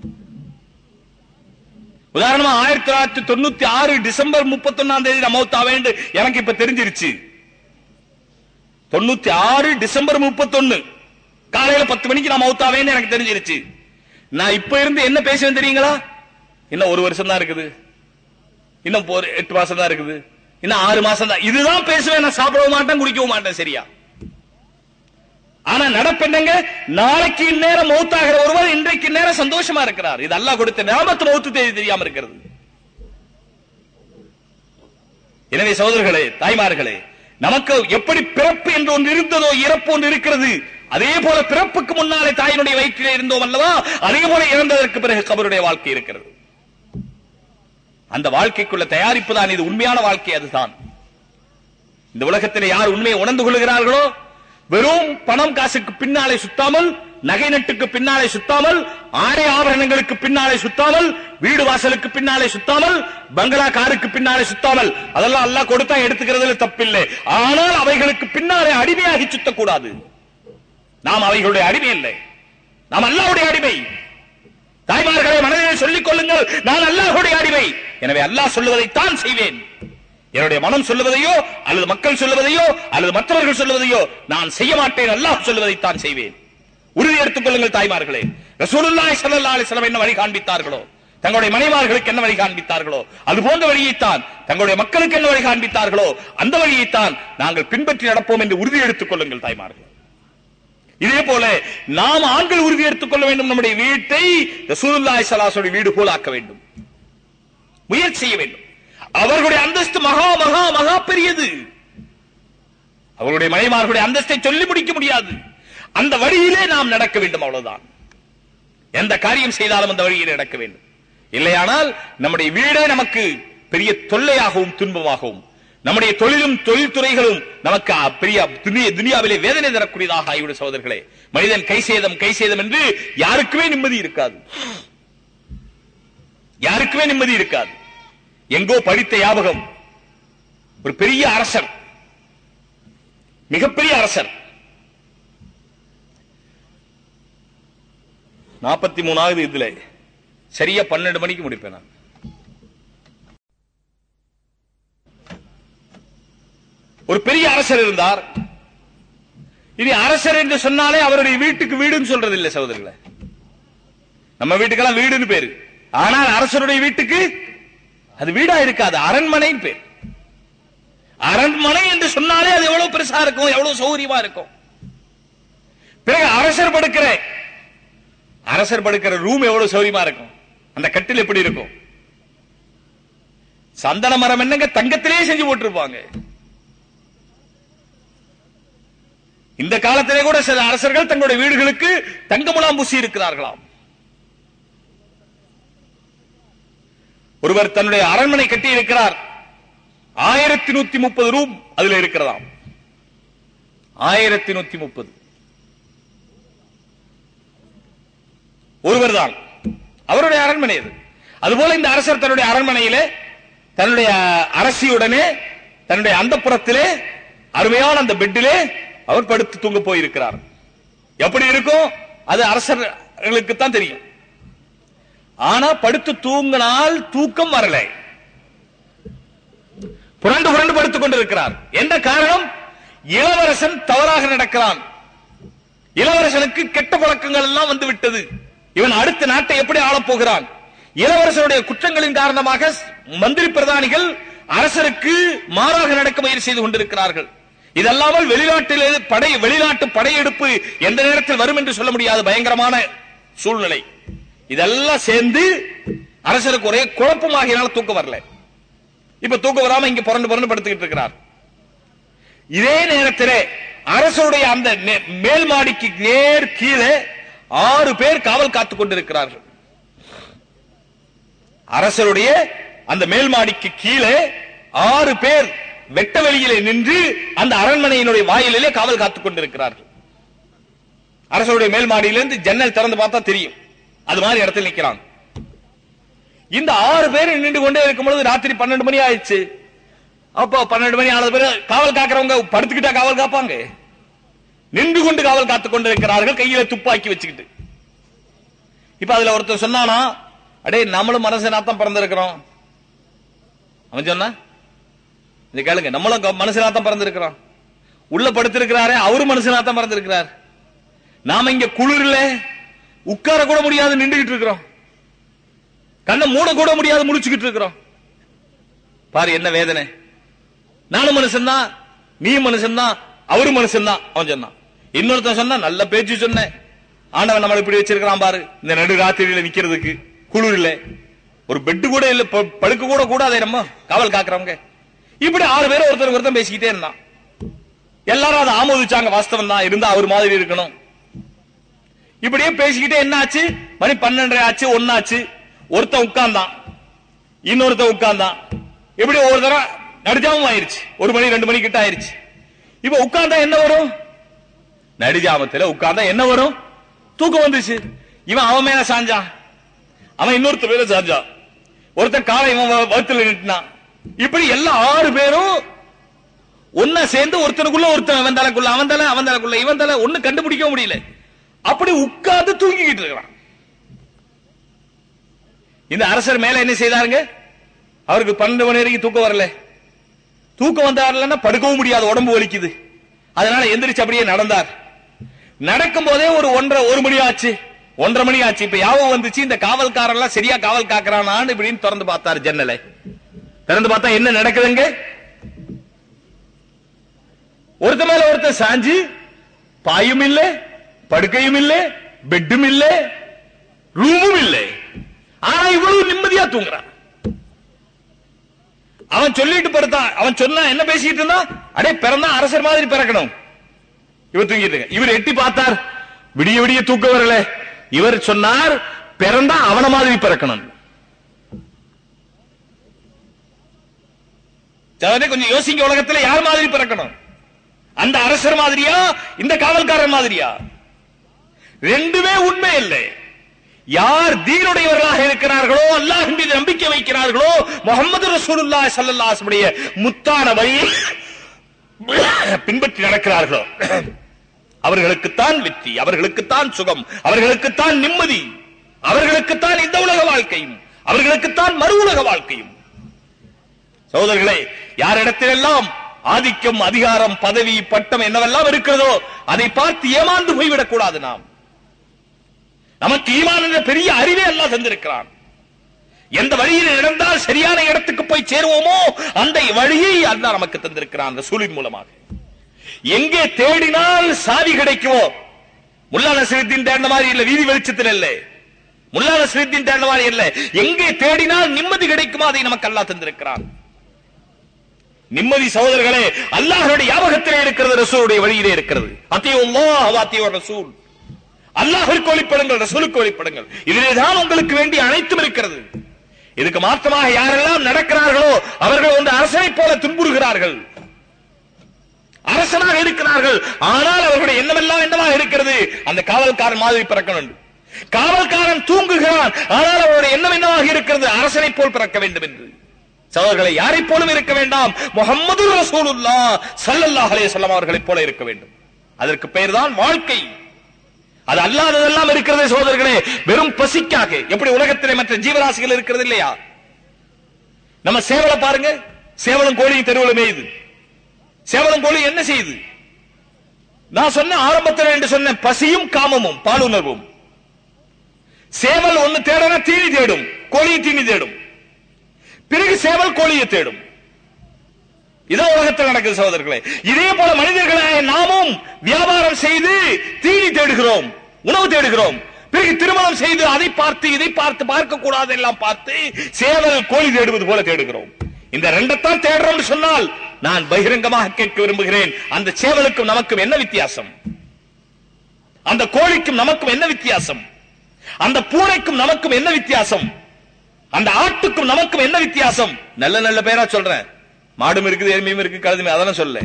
உதாரணமா ஆயிரத்தி தொள்ளாயிரத்தி தொண்ணூத்தி ஆறு டிசம்பர் முப்பத்தி ஒன்னாம் தேதி நான் மௌத்தா வேண்டு எனக்கு இப்ப தெரிஞ்சிருச்சு தொண்ணூத்தி ஆறு டிசம்பர் முப்பத்தொன்னு காலையில பத்து மணிக்கு நான் மௌத்தா வேண்டு எனக்கு தெரிஞ்சிருச்சு நான் இப்ப இருந்து என்ன பேசுவேன் தெரியுங்களா இன்னும் ஒரு வருஷம் தான் இருக்குது இன்னும் ஒரு எட்டு மாசம் தான் இருக்குது இன்னும் ஆறு மாசம் தான் இதுதான் பேசுவேன் நான் சாப்பிடவும் மாட்டேன் குடிக்கவும் மாட்டேன் சரியா ஆனா நடப்பென்னங்க நாளைக்கு இந்நேரம் மௌத்தாகிற ஒருவர் இன்றைக்கு நேரம் சந்தோஷமா இருக்கிறார் இது அல்லாஹ் கொடுத்த ஞாபகத்து மௌத்து தேதி தெரியாம இருக்கிறது எனவே சகோதரர்களே தாய்மார்களே நமக்கு எப்படி பிறப்பு என்று ஒன்று இருந்ததோ இறப்பு ஒன்று இருக்கிறது அதே போல பிறப்புக்கு முன்னாலே தாயினுடைய வயிற்றிலே இருந்தோம் அல்லவா அதே போல இறந்ததற்கு பிறகு கபருடைய வாழ்க்கை இருக்கிறது அந்த வாழ்க்கைக்குள்ள தயாரிப்பு தான் இது உண்மையான வாழ்க்கை அதுதான் இந்த உலகத்தில் யார் உண்மையை உணர்ந்து கொள்கிறார்களோ வெறும் பணம் காசுக்கு பின்னாலே சுத்தாமல் நகை நட்டுக்கு பின்னாலே சுத்தாமல் ஆடை ஆபரணங்களுக்கு பின்னாலே சுத்தாமல் வீடு வாசலுக்கு பின்னாலே சுத்தாமல் பங்களா காருக்கு பின்னாலே சுத்தாமல் அதெல்லாம் அல்லாஹ் கொடுத்தா எடுத்துக்கிறதுல தப்பில்லை ஆனால் அவைகளுக்கு பின்னாலே அடிமையாகி சுத்தக்கூடாது நாம் அவைகளுடைய அடிமை இல்லை நாம் அல்லாஹ்வுடைய அடிமை தாய்மார்களை மனதில் சொல்லிக் கொள்ளுங்கள் நான் அல்லாஹ்வுடைய அடிமை எனவே அல்லாஹ் சொல்லுவதைத்தான் செய்வேன் என்னுடைய மனம் சொல்லுவதையோ அல்லது மக்கள் சொல்லுவதையோ அல்லது மற்றவர்கள் சொல்லுவதையோ நான் செய்ய மாட்டேன் அல்லாஹ் சொல்லுவதைத்தான் செய்வேன் உறுதி எடுத்துக் கொள்ளுங்கள் தாய்மார்களே ரசூலுல்லாஹி ஸல்லல்லாஹு அலைஹி வஸல்லம் என்ன வழி காண்பித்தார்களோ தங்களுடைய மனைவார்களுக்கு என்ன வழி காண்பித்தார்களோ அது போன்ற வழியைத்தான் தங்களுடைய மக்களுக்கு என்ன வழி காண்பித்தார்களோ அந்த வழியைத்தான் நாங்கள் பின்பற்றி நடப்போம் என்று உறுதி எடுத்துக் கொள்ளுங்கள் தாய்மார்களே இதே போல நாம் ஆண்கள் உறுதி எடுத்துக் கொள்ள வேண்டும் நம்முடைய வீட்டை ரசூலுல்லாஹி ஸல்லல்லாஹு வீடு போல ஆக்க வேண்டும் முயற்சி செய்ய வேண்டும் அவர்களுடைய அந்தஸ்து மகா மகா மகா பெரியது அவர்களுடைய மனைமார்களுடைய அந்தஸ்தை சொல்லி முடிக்க முடியாது அந்த வழியிலே நாம் நடக்க வேண்டும் அவ்வளவுதான் எந்த காரியம் செய்தாலும் அந்த வழியிலே நடக்க வேண்டும் இல்லையானால் நம்முடைய வீடே நமக்கு பெரிய தொல்லையாகவும் துன்பமாகவும் நம்முடைய தொழிலும் தொழில்துறைகளும் நமக்கு அ- பெரிய துனிய- துனியாவிலே வேதனை தரக்கூடியதாக ஆகிவிடும் சகோதரர்களே மனிதன் கை சேதம் கை சேதம் என்று யாருக்குமே நிம்மதி இருக்காது யாருக்குமே நிம்மதி இருக்காது எங்கோ படித்த ஞாபகம் ஒரு பெரிய அரசர் மிகப்பெரிய அரசர் நாற்பத்தி மூணாவது இதுல சரியா பன்னெண்டு மணிக்கு முடிப்பேன் நான் ஒரு பெரிய அரசர் இருந்தார் இனி அரசர் என்று சொன்னாலே அவருடைய வீட்டுக்கு வீடுன்னு சொல்றது இல்ல சகோதரர்களே நம்ம வீட்டுக்கெல்லாம் வீடுன்னு பேரு ஆனால் அரசருடைய வீட்டுக்கு அது வீடா இருக்காது அரண்மனைன்னு பேர் அரண்மனை என்று சொன்னாலே அது எவ்வளவு பெருசா இருக்கும் எவ்வளவு சௌகரியமா இருக்கும் பிறகு அரசர் படுக்கிற அரசர் படுக்கிற ரூம் எவ்வளவு சௌகரியமா இருக்கும் அந்த கட்டில் எப்படி இருக்கும் சந்தன மரம் என்னங்க தங்கத்திலே செஞ்சு போட்டிருப்பாங்க இந்த காலத்திலே கூட சில அரசர்கள் தங்களுடைய வீடுகளுக்கு தங்கமுலாம் பூசி இருக்கிறார்களாம் ஒருவர் தன்னுடைய அரண்மனை கட்டி இருக்கிறார் ஆயிரத்தி நூத்தி முப்பது ரூம் அதுல இருக்கிறதாம் ஆயிரத்தி நூத்தி முப்பது ஒருவர் தான் அவருடைய அரண்மனை அது அதுபோல இந்த அரசர் தன்னுடைய அரண்மனையிலே தன்னுடைய அரசியுடனே தன்னுடைய அந்தப்புறத்திலே அருமையான அந்த பெட்டிலே அவர் படுத்து தூங்க போயிருக்கிறார் எப்படி இருக்கும் அது அரசர்களுக்கு தான் தெரியும் ஆனா படுத்து தூங்கினால் தூக்கம் வரல புரண்டு புரண்டு படுத்துக் கொண்டிருக்கிறார் என்ன காரணம் இளவரசன் தவறாக நடக்கிறான் இளவரசனுக்கு கெட்ட பழக்கங்கள் எல்லாம் வந்து விட்டது இவன் அடுத்த நாட்டை எப்படி ஆளப் போகிறான் இளவரசனுடைய குற்றங்களின் காரணமாக மந்திரி பிரதானிகள் அரசருக்கு மாறாக நடக்க முயற்சி செய்து கொண்டிருக்கிறார்கள் இதல்லாமல் வெளிநாட்டில் படை வெளிநாட்டு படையெடுப்பு எந்த நேரத்தில் வரும் என்று சொல்ல முடியாத பயங்கரமான சூழ்நிலை இதெல்லாம் சேர்ந்து அரசருக்கு ஒரே குழப்பமாகினால தூக்கம் வரல இப்ப தூக்கம் வராம இங்க புரண்டு புரண்டு படுத்துக்கிட்டு இருக்கிறார் இதே நேரத்திலே அரசுடைய அந்த நே- மேல் மாடிக்கு நேர் கீழே ஆறு பேர் காவல் காத்துக் கொண்டிருக்கிறார்கள் அரசருடைய அந்த மேல் மாடிக்கு கீழே ஆறு பேர் வெட்ட வெளியிலே நின்று அந்த அரண்மனையினுடைய வாயிலே காவல் காத்துக் கொண்டிருக்கிறார்கள் அரசருடைய மேல் மாடியிலிருந்து ஜன்னல் திறந்து பார்த்தா தெரியும் அது மாதிரி இடத்தில் நிக்கிறாங்க இந்த ஆறு பேர் நின்று கொண்டே இருக்கும் பொழுது ராத்திரி பன்னெண்டு மணி ஆயிடுச்சு அப்போ பன்னெண்டு மணி ஆனது பிறகு காவல் காக்கிறவங்க படுத்துக்கிட்டா காவல் காப்பாங்க நின்று கொண்டு காவல் காத்துக் கொண்டிருக்கிறார்கள் கையில துப்பாக்கி வச்சுக்கிட்டு இப்ப அதுல ஒருத்தர் சொன்னானா அடே நம்மளும் மனசனா தான் பிறந்திருக்கிறோம் அவன் சொன்னா இந்த கேளுங்க நம்மளும் மனசனா தான் பிறந்திருக்கிறோம் உள்ள படுத்திருக்கிறாரே அவரும் மனுஷனா தான் பிறந்திருக்கிறார் நாம இங்க குளிர்ல உட்கார கூட முடியாது நின்றுகிட்டு இருக்கிறோம் கண்ணை மூட கூட முடியாது முடிச்சுக்கிட்டு இருக்கிறோம் பாரு என்ன வேதனை நானும் மனுஷன் தான் நீ மனுஷன் தான் அவரும் மனுஷன் தான் அவன் சொன்னான் இன்னொருத்தன் சொன்னா நல்ல பேச்சு சொன்னேன் ஆண்டவன் நம்மளை இப்படி வச்சிருக்கிறான் பாரு இந்த நடு ராத்திரியில நிக்கிறதுக்கு குளிர்ல ஒரு பெட்டு கூட இல்ல ப- படுக்க கூட கூடாதே நம்ம காவல் காக்குறவங்க இப்படி ஆறு பேரும் ஒருத்தர் ஒருத்தர் பேசிக்கிட்டே இருந்தான் எல்லாரும் அதை ஆமோதிச்சாங்க வாஸ்தவம் தான் இருந்தா அவர் மாதிரி இருக்கணும் இப்படியே பேசிக்கிட்டே என்ன ஆச்சு மணி பன்னெண்டரை ஆச்சு ஒன்னாச்சு ஒருத்தன் உட்கார்ந்தான் இன்னொருத்தன் உட்கார்ந்தான் இப்படி ஒவ்வொரு தடவை நடுஜாமம் ஆயிருச்சு ஒரு மணி ரெண்டு மணி கிட்ட ஆயிருச்சு இப்ப உட்கார்ந்தா என்ன வரும் நடுஜாமத்துல உட்கார்ந்தா என்ன வரும் தூக்கம் வந்துச்சு இவன் அவன் மேல சாஞ்சான் அவன் இன்னொருத்த மேல சாஞ்சான் ஒருத்தன் காலை இவன் வ- வயித்துல நிட்டுனான் இப்படி எல்லா ஆறு பேரும் ஒன்னா சேர்ந்து ஒருத்தனுக்குள்ள ஒருத்தன் அவன் தலைக்குள்ள அவன் தலை அவன் தலைக்குள்ள இவன் தலை ஒண்ணு கண்டுபிடிக்க முடியல அப்படி உட்கார்ந்து தூங்கிக்கிட்டு இருக்கிறான் இந்த அரசர் மேல என்ன செய்தாருங்க அவருக்கு பன்னெண்டு மணி வரைக்கும் தூக்கம் வரல தூக்கம் வந்தாருலன்னா படுக்கவும் முடியாது உடம்பு வலிக்குது அதனால எந்திரிச்சு அப்படியே நடந்தார் நடக்கும் போதே ஒரு ஒன்றரை ஒரு மணி ஆச்சு ஒன்றரை மணி ஆச்சு இப்ப யாவும் வந்துச்சு இந்த காவல்காரன் எல்லாம் சரியா காவல் காக்குறானான்னு இப்படின்னு திறந்து பார்த்தாரு ஜன்னலை திறந்து பார்த்தா என்ன நடக்குதுங்க ஒருத்த மேல ஒருத்த சாஞ்சு பாயும் இல்ல படுக்கையும் இல்ல பெட்டும் இல்ல ரூமும் இல்ல ஆனா இவ்வளவு நிம்மதியா தூங்குறான் அவன் சொல்லிட்டு படுத்தான் அவன் சொன்னா என்ன பேசிட்டு இருந்தான் அடே பிறந்தா அரசர் மாதிரி பிறக்கணும் இவர் தூங்கிட்டு இருக்க. இவர் எட்டி பார்த்தார் விடிய விடிய தூக்கம் வரல இவர் சொன்னார் பிறந்தா அவன மாதிரி பிறக்கணும் சகோதரனே, கொஞ்சம் யோசிங்க உலகத்துல யார் மாதிரி பிறக்கணும் அந்த அரசர் மாதிரியா இந்த காவல்காரன் மாதிரியா ரெண்டுமே உண்மை இல்லை யார் தீனுடையவர்களாக இருக்கிறார்களோ அல்லாஹ் மீது நம்பிக்கை வைக்கிறார்களோ முகமது ரசூலுல்லாஹி ஸல்லல்லாஹு அலைஹி வஸல்லம் முத்தான வழியை பின்பற்றி நடக்கிறார்களோ அவர்களுக்குத்தான் வெற்றி அவர்களுக்குத்தான் சுகம் அவர்களுக்குத்தான் நிம்மதி அவர்களுக்குத்தான் இந்த உலக வாழ்க்கையும் அவர்களுக்குத்தான் மறு உலக வாழ்க்கையும் சகோதரர்களே யாரிடத்திலெல்லாம் ஆதிக்கம் அதிகாரம் பதவி பட்டம் என்னவெல்லாம் இருக்கிறதோ அதை பார்த்து ஏமாந்து போய்விடக் கூடாது நாம் நமக்கு ஈமான் என்ற பெரிய அறிவை அல்லாஹ் தந்திருக்கிறான் எந்த வழியில் நடந்தால் சரியான இடத்துக்கு போய் சேருவோமோ அந்த வழியை அல்லாஹ் நமக்கு தந்திருக்கிறான் அந்த சூழின் மூலமாக எங்கே தேடினால் சாவி கிடைக்குமோ முல்லா நசருத்தீன் தேடின மாதிரி இல்ல வீதி வெளிச்சத்தில் இல்லை முல்லா நசருத்தீன் தேடின மாதிரி இல்ல எங்கே தேடினால் நிம்மதி கிடைக்குமோ அதை நமக்கு அல்லாஹ் தந்திருக்கிறான் நிம்மதி சகோதரர்களே அல்லாஹ்வுடைய ஞாபகத்திலே இருக்கிறது ரசூலுடைய வழியிலே இருக்கிறது அத்தியுல்லாஹ் வாத்தியோ ரசூல் அல்லாஹ்விற்கு ஒளிப்படுங்கள் ரசூலுக்கு ஒளிப்படுங்கள் இதிலே தான் உங்களுக்கு வேண்டிய அனைத்தும் இருக்கிறது இதுக்கு மாற்றமாக யாரெல்லாம் நடக்கிறார்களோ அவர்கள் வந்து அரசனை போல துன்புறுகிறார்கள் அரசனாக இருக்கிறார்கள் ஆனால் அவர்களுடைய எண்ணமெல்லாம் என்னவாக இருக்கிறது அந்த காவல்காரன் மாதிரி பிறக்க வேண்டும் காவல்காரன் தூங்குகிறான் ஆனால் அவருடைய எண்ணம் என்னவாக இருக்கிறது அரசனை போல் பிறக்க வேண்டும் என்று சகோதரர்களை யாரை போலும் இருக்க வேண்டாம் முகமது ரசூலுல்லா ஸல்லல்லாஹு அலைஹி வஸல்லம் அவர்களைப் போல இருக்க வேண்டும் அதற்கு பெயர்தான் வாழ்க்கை அது அல்லாததெல்லாம் இருக்கிறது சகோதரர்களே வெறும் பசிக்காக எப்படி உலகத்திலே மற்ற ஜீவராசிகள் இருக்கிறது இல்லையா நம்ம சேவலை பாருங்க சேவலும் கோழியும் தெருவில் மேயுது சேவலும் கோழி என்ன செய்யுது நான் சொன்ன ஆரம்பத்தில் என்று சொன்ன பசியும் காமமும் பாலுணர்வும் சேவல் ஒன்னு தேடனா தீனி தேடும் கோழியும் தீனி தேடும் பிறகு சேவல் கோழியை தேடும் இதான் உலகத்தில் நடக்குது சகோதரர்களே இதே போல மனிதர்களாய நாமும் வியாபாரம் செய்து தீனி தேடுகிறோம் உணவு தேடுகிறோம் பிறகு திருமணம் செய்து அதை பார்த்து இதை பார்த்து பார்க்க கூடாது எல்லாம் பார்த்து சேவல் கோழி தேடுவது போல தேடுகிறோம் இந்த ரெண்டத்தான் தேடுறோம்னு சொன்னால் நான் பகிரங்கமாக கேட்க விரும்புகிறேன் அந்த சேவலுக்கும் நமக்கும் என்ன வித்தியாசம் அந்த கோழிக்கும் நமக்கும் என்ன வித்தியாசம் அந்த பூனைக்கும் நமக்கும் என்ன வித்தியாசம் அந்த ஆட்டுக்கும் நமக்கும் என்ன வித்தியாசம் நல்ல நல்ல பேரா சொல்றேன் மாடும் இருக்குது எருமையும் இருக்கு கழுதுமே அதெல்லாம் சொல்ல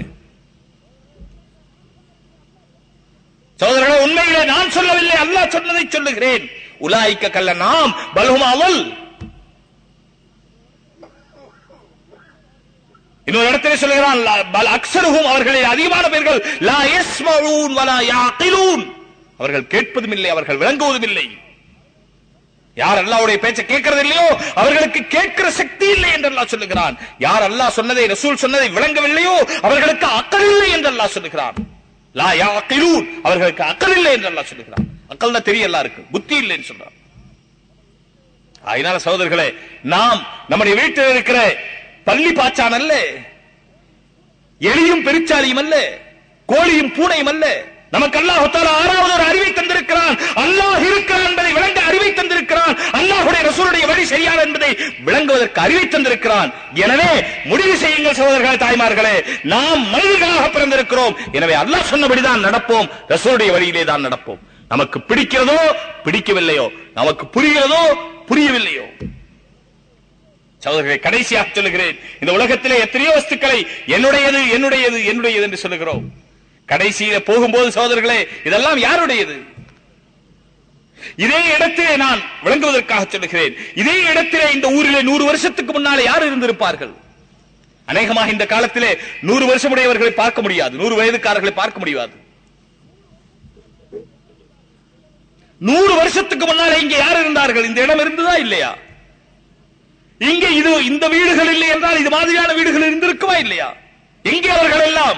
சோதரர்களே உண்மையிலே நான் சொல்லவில்லை அல்லாஹ் சொன்னதை சொல்லுகிறேன் உலாய்க்க கல்ல நாம் பல்ஹும் அவள் இன்னொரு இடத்திலே சொல்லுகிறான் லா- பல் அக்ஸருஹும் அவர்களில் அதிகமான பேர்கள் லா யஸ்மஊன் வலா யாகிலூன் அவர்கள் கேட்பதும் இல்லை அவர்கள் விளங்குவதும் இல்லை யார் அல்லாஹ்வுடைய பேச்சை கேட்கிறது இல்லையோ அவர்களுக்கு கேட்கிற சக்தி இல்லை என்று அல்லாஹ் சொல்லுகிறான் யார் அல்லாஹ் சொன்னதை ரசூல் சொன்னதை விளங்கவில்லையோ அவர்களுக்கு அக்கல் இல்லை என்று அல்லாஹ் சொல்லுகிறான் லா யாகிலூன் அவர்களுக்கு அக்கல் இல்லை என்று அல்லாஹ் சொல்லுகிறான் அக்கல் தான் தெரிய இருக்கு புத்தி இல்லைன்னு சொல்றான் அதனால சகோதரர்களே நாம் நம்முடைய வீட்டில் இருக்கிற பள்ளி பாச்சான் அல்ல எலியும் பெருச்சாலியும் அல்ல கோழியும் பூனையும் அல்ல நமக்கு அல்லாஹ் தஆலா ஆறாவது ஒரு அறிவை தந்திருக்கிறான் அல்லாஹ் இருக்கிறான் என்பதை விளங்க அறிவை தந்திருக்கிறான் அல்லாஹ்வுடைய ரசூலுடைய வழி சரியான என்பதை விளங்குவதற்கு அறிவை தந்திருக்கிறான் எனவே முடிவு செய்யுங்கள் சகோதரர்களே தாய்மார்களே நாம் மனிதர்களாக பிறந்திருக்கிறோம் எனவே அல்லாஹ் சொன்னபடிதான் நடப்போம் ரசூலுடைய வழியிலே தான் நடப்போம் நமக்கு பிடிக்கிறதோ பிடிக்கவில்லையோ நமக்கு புரிகிறதோ புரியவில்லையோ சகோதரர்களை கடைசியாக சொல்லுகிறேன் இந்த உலகத்திலே எத்தனையோ வஸ்துக்களை என்னுடையது என்னுடையது என்னுடையது என்று சொல்லுகிறோம் கடைசியில போகும்போது சகோதரர்களே இதெல்லாம் யாருடையது இதே இடத்திலே நான் விளங்குவதற்காக சொல்லுகிறேன் இதே இடத்திலே இந்த ஊரிலே நூறு வருஷத்துக்கு முன்னாலே யார் இருந்திருப்பார்கள் அநேகமாக இந்த காலத்திலே நூறு வருஷமுடையவர்களை பார்க்க முடியாது நூறு வயதுக்காரர்களை பார்க்க முடியாது நூறு வருஷத்துக்கு முன்னாலே இங்கே யார் இருந்தார்கள் இந்த இடம் இருந்ததா இல்லையா இங்கே இது இந்த வீடுகள் இல்லை என்றால் இது மாதிரியான வீடுகள் இருந்திருக்குமா இல்லையா எங்கே அவர்கள் எல்லாம்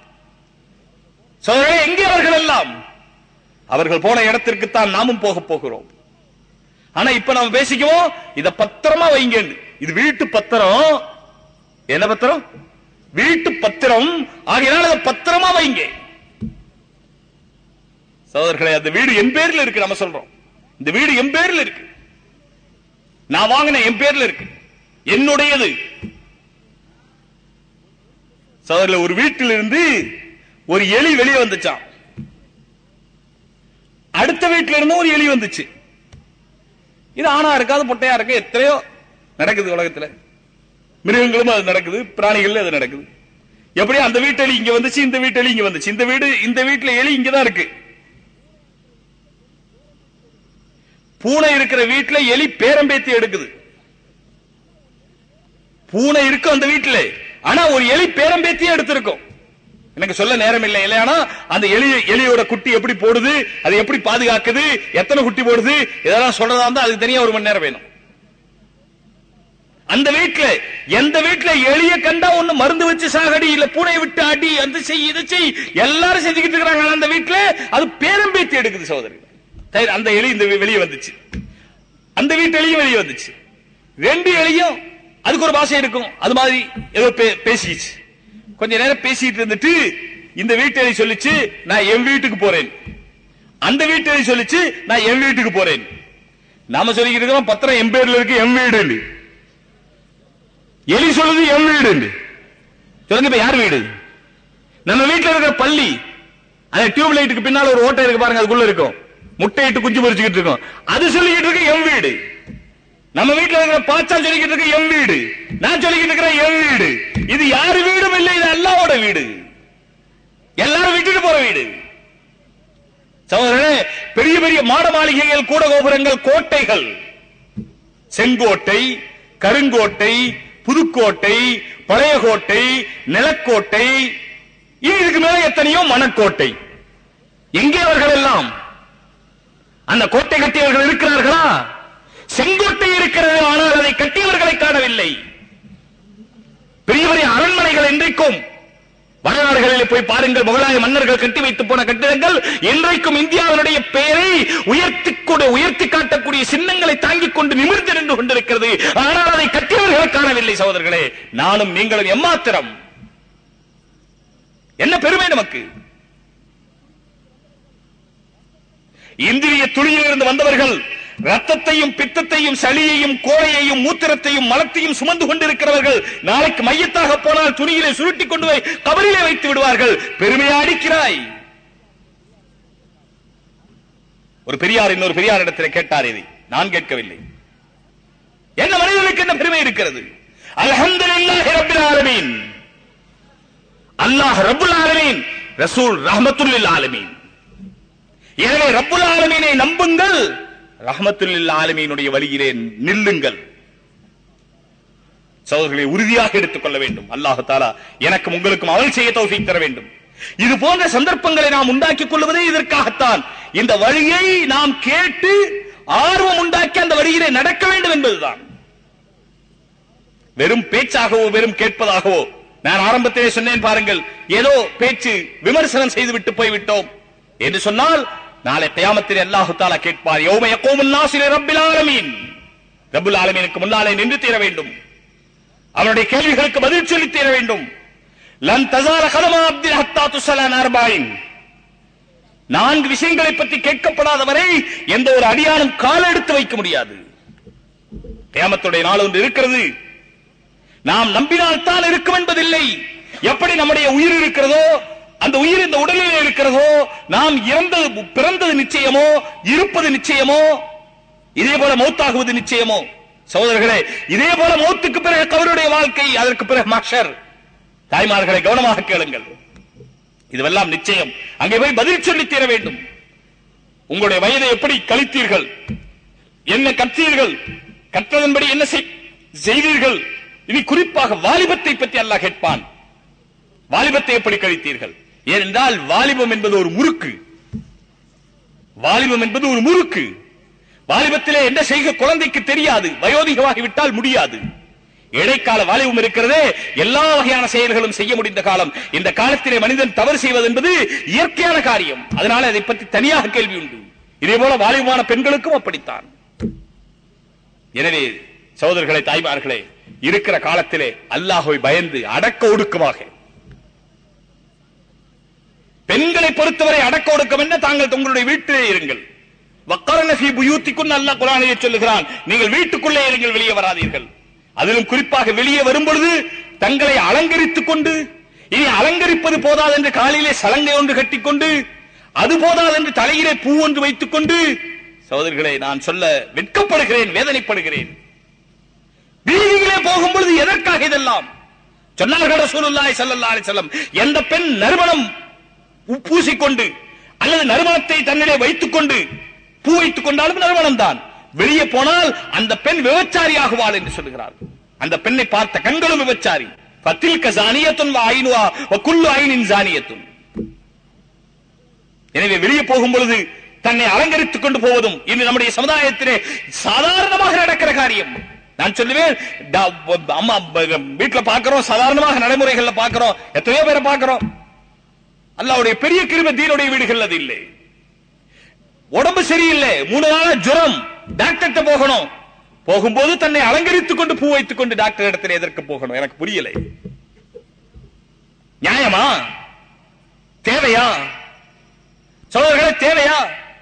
சோதரே எங்கே அவர்கள் எல்லாம் அவர்கள் போன இடத்திற்கு தான் நாமும் போக போகிறோம் ஆனா இப்ப நாம பேசிக்குவோம் இத பத்திரமா வைங்க இது வீட்டு பத்திரம் என்ன பத்திரம் வீட்டு பத்திரம் ஆகையினால் அதை பத்திரமா வைங்க சோதர்களே அந்த வீடு என் பேர்ல இருக்கு நம்ம சொல்றோம் இந்த வீடு என் பேர்ல இருக்கு நான் வாங்கின என் பேர்ல இருக்கு என்னுடையது சோதரில் ஒரு வீட்டில் இருந்து ஒரு எலி வெளியே வந்துச்சான் அடுத்த வீட்டில இருந்து ஒரு எலி வந்துச்சு இது ஆணா இருக்காது பொட்டையா இருக்கு எத்தனையோ நடக்குது உலகத்துல மிருகங்களும் அது நடக்குது பிராணிகள் அது நடக்குது எப்படி அந்த வீட்டு எலி இங்க வந்துச்சு இந்த வீட்டு எலி இங்க வந்துச்சு இந்த வீடு இந்த வீட்டுல எலி இங்கதான் இருக்கு பூனை இருக்கிற வீட்டுல எலி பேரம்பேத்தி எடுக்குது பூனை இருக்கு அந்த வீட்டுல ஆனா ஒரு எலி பேரம்பேத்தியே எடுத்திருக்கும் எனக்கு சொல்ல நேரம் இல்லை இல்லையானா அந்த எலி எலியோட குட்டி எப்படி போடுது அது எப்படி பாதுகாக்குது எத்தனை குட்டி போடுது இதெல்லாம் சொல்றதா இருந்தா அதுக்கு தனியா ஒரு மணி நேரம் வேணும் அந்த வீட்டுல எந்த வீட்டுல எலிய கண்டா ஒண்ணு மருந்து வச்சு சாகடி இல்ல பூனை விட்டு அடி அந்த செய் இது செய் எல்லாரும் செஞ்சுக்கிட்டு இருக்காங்க ஆனா அந்த வீட்டுல அது பேரம்பேத்தி எடுக்குது சகோதரி சரி, அந்த எலி இந்த வெளியே வந்துச்சு அந்த வீட்டு எலியும் வெளியே வந்துச்சு ரெண்டு எலியும் அதுக்கு ஒரு பாஷை இருக்கும் அது மாதிரி ஏதோ பே- பேசிச்சு கொஞ்ச நேரம் பேசிட்டு இருந்துட்டு இந்த வீட்டு எலி சொல்லிச்சு நான் என் வீட்டுக்கு போறேன் அந்த வீட்டு எலி சொல்லிச்சு நான் என் வீட்டுக்கு போறேன் நாம சொல்லிக்கிட்டு இருக்கோம் பத்திரம் என் பேர்ல இருக்கு என் வீடு எலி சொல்லுது என் வீடு சொல்லுங்க இப்ப யார் வீடு நம்ம வீட்டுல இருக்கிற பள்ளி அந்த டியூப் லைட்டுக்கு பின்னால ஒரு ஓட்டை இருக்கு பாருங்க அதுக்குள்ள இருக்கும் முட்டையிட்டு குஞ்சு பொரிச்சுக்கிட்டு இருக்கும் அது சொல்லிக்கிட்டு இருக்கு என் வீடு நம்ம வீட்டுல இருக்கிற பாச்சான் சொல்லிக்கிட்டு இருக்கு என் வீடு நான் சொல்லிக்கிட்டு இருக்கிறேன் என் வீடு இது யாரு வீடும் இல்லை இது அல்லாவோட வீடு எல்லாரும் விட்டுட்டு போற வீடு சகோதரனே பெரிய பெரிய மாட மாளிகைகள் கூட கோபுரங்கள் கோட்டைகள் செங்கோட்டை கருங்கோட்டை புதுக்கோட்டை பழைய கோட்டை நிலக்கோட்டை இனி இதுக்கு மேல எத்தனையோ மணக்கோட்டை எங்கே அவர்கள் எல்லாம் அந்த கோட்டை கட்டியவர்கள் இருக்கிறார்களா செங்கோட்டை இருக்கிறது ஆனால் அதை கட்டியவர்களை காணவில்லை பெரிய பெரிய அரண்மனைகள் இன்றைக்கும் வடநாடுகளில் போய் பாருங்கள் முகலாய மன்னர்கள் கட்டி வைத்து போன கட்டிடங்கள் இன்றைக்கும் இந்தியாவினுடைய பெயரை உயர்த்தி கூட உயர்த்தி காட்டக்கூடிய சின்னங்களை தாங்கிக் கொண்டு நிமிர்ந்து நின்று கொண்டிருக்கிறது ஆனால் அதை கட்டியவர்களை காணவில்லை சகோதரர்களே நானும் நீங்களும் எம்மாத்திரம் என்ன பெருமை நமக்கு இந்திரிய துளியிலிருந்து வந்தவர்கள் ரத்தத்தையும் பித்தத்தையும் சளியையும் கோழையையும் மூத்திரத்தையும் மலத்தையும் சுமந்து கொண்டிருக்கிறவர்கள் நாளைக்கு மையத்தாக போனால் துணியிலே சுருட்டி கொண்டு போய் கபரிலே வைத்து விடுவார்கள் பெருமையா அடிக்கிறாய் ஒரு பெரியார் இன்னொரு பெரியார் இடத்தில் கேட்டார் இதை நான் கேட்கவில்லை என்ன மனிதனுக்கு என்ன பெருமை இருக்கிறது அல்ஹம்துலில்லாஹி ரப்பில் ஆலமீன் அல்லாஹ் ரப்புல் ஆலமீன் ரசூல் ரஹ்மத்துல்லில் ஆலமீன் எனவே ரப்புல் ஆலமீனை நம்புங்கள் ரஹ்மத்துல்லில் ஆலமீனுடைய வழியிலே நில்லுங்கள் சகோதரர்களை உறுதியாக எடுத்துக் கொள்ள வேண்டும் அல்லாஹு தாலா எனக்கும் உங்களுக்கும் அமல் செய்ய தௌஃபீக் தர வேண்டும் இது போன்ற சந்தர்ப்பங்களை நாம் உண்டாக்கிக் கொள்வதே இதற்காகத்தான் இந்த வழியை நாம் கேட்டு ஆர்வம் உண்டாக்கி அந்த வழியிலே நடக்க வேண்டும் என்பதுதான் வெறும் பேச்சாகவோ வெறும் கேட்பதாகவோ நான் ஆரம்பத்திலே சொன்னேன் பாருங்கள் ஏதோ பேச்சு விமர்சனம் செய்துவிட்டு போய்விட்டோம் என்று சொன்னால் நாளை கயாமத்தில் அல்லாஹு தாலா கேட்பார் யௌம யகூமுன் நாஸிலி ரப்பில் ஆலமீன் ரப்புல் ஆலமீனுக்கு முன்னாலே நின்று தீர வேண்டும் அவனுடைய கேள்விகளுக்கு பதில் சொல்லி தீர வேண்டும் லன் தசார கதமா அப்தில் ஹத்தா துசலான் அர்பாயின் நான்கு விஷயங்களை பற்றி கேட்கப்படாதவரை எந்த ஒரு அடியானும் கால் எடுத்து வைக்க முடியாது கியாமத்துடைய நாள் ஒன்று இருக்கிறது நாம் நம்பினால் தான் இருக்கும் என்பதில்லை எப்படி நம்முடைய உயிர் இருக்கிறதோ அந்த உயிர் இந்த உடலில் இருக்கிறதோ நாம் இறந்தது பிறந்தது நிச்சயமோ இருப்பது நிச்சயமோ இதே போல மௌத்தாகுவது நிச்சயமோ சகோதரர்களே இதே போல மௌத்துக்கு பிறகு கவருடைய வாழ்க்கை அதற்கு பிறகு மஷர் தாய்மார்களை கவனமாக கேளுங்கள் இதுவெல்லாம் நிச்சயம் அங்கே போய் பதில் சொல்லி தீர வேண்டும் உங்களுடைய வயதை எப்படி கழித்தீர்கள் என்ன கற்றீர்கள் கற்றதன்படி என்ன செய்- செய்தீர்கள் இனி குறிப்பாக வாலிபத்தை பற்றி அல்லாஹ் கேட்பான் வாலிபத்தை எப்படி கழித்தீர்கள் ஏனென்றால் வாலிபம் என்பது ஒரு முறுக்கு வாலிபம் என்பது ஒரு முறுக்கு வாலிபத்திலே என்ன செய்க குழந்தைக்கு தெரியாது வயோதிகமாகி விட்டால் முடியாது இடைக்கால வாலிபம் இருக்கிறதே எல்லா வகையான செயல்களும் செய்ய முடிந்த காலம் இந்த காலத்திலே மனிதன் தவறு செய்வது என்பது இயற்கையான காரியம் அதனால அதை பற்றி தனியாக கேள்வி உண்டு இதே போல வாலிபமான பெண்களுக்கும் அப்படித்தான் எனவே சகோதரர்களே தாய்மார்களே இருக்கிற காலத்திலே அல்லாஹ்வை பயந்து அடக்க ஒடுக்கமாக பெண்களை பொறுத்தவரை அடக்க ஒடுக்கம் என்ன தாங்கள் உங்களுடைய வீட்டிலே இருங்கள் வக்கரன ஃபீ புயூத்திக்குன் அல்லாஹ் குர்ஆனிலே சொல்லுகிறான் நீங்கள் வீட்டுக்குள்ளே இருங்கள் வெளியே வராதீர்கள் அதிலும் குறிப்பாக வெளியே வரும்பொழுது தங்களை அலங்கரித்துக் கொண்டு இனி அலங்கரிப்பது போதாது என்று காலிலே சலங்கை ஒன்று கட்டிக்கொண்டு அது போதாது என்று தலையிலே பூ ஒன்று வைத்துக் கொண்டு சகோதரர்களே நான் சொல்ல வெட்கப்படுகிறேன் வேதனைப்படுகிறேன் வீதியிலே போகும்பொழுது எதற்காக இதெல்லாம் சொன்னார்கள் ரசூலுல்லாஹி ஸல்லல்லாஹு அலைஹி வஸல்லம் எந்த பெண் நறுமணம் உ- பூசிக்கொண்டு அல்லது நறுமணத்தை தன்னிலே வைத்துக் கொண்டு பூ வைத்துக் கொண்டாலும் நறுமணம் தான் வெளியே போனால் அந்த பெண் விபச்சாரியாகுவாள் என்று சொல்லுகிறார் அந்த பெண்ணை பார்த்த கண்களும் விபச்சாரி பத்தில்க ஜானியத்துன் வ ஐனுவா வ குல்லு ஐனின் ஜானியத்துன் எனவே வெளியே போகும் பொழுது தன்னை அலங்கரித்துக் கொண்டு போவதும் இன்று நம்முடைய சமுதாயத்திலே சாதாரணமாக நடக்கிற காரியம் நான் சொல்லுவேன் ட- ப- அம்மா ப- வீட்டுல பாக்குறோம் சாதாரணமாக நடைமுறைகள்ல பாக்குறோம் எத்தனையோ பேரை பாக்குறோம் அல்லாவுடைய பெரிய கிருப தீனுடைய வீடுகள் அது இல்லை உடம்பு சரியில்லை மூணு நாளா ஜுரம் டாக்டர்கிட்ட போகணும் போகும்போது தன்னை அலங்கரித்துக் கொண்டு பூ வைத்துக் கொண்டு டாக்டர் இடத்துல எதற்கு போகணும் எனக்கு புரியலை நியாயமா தேவையா சோழர்களே தேவையா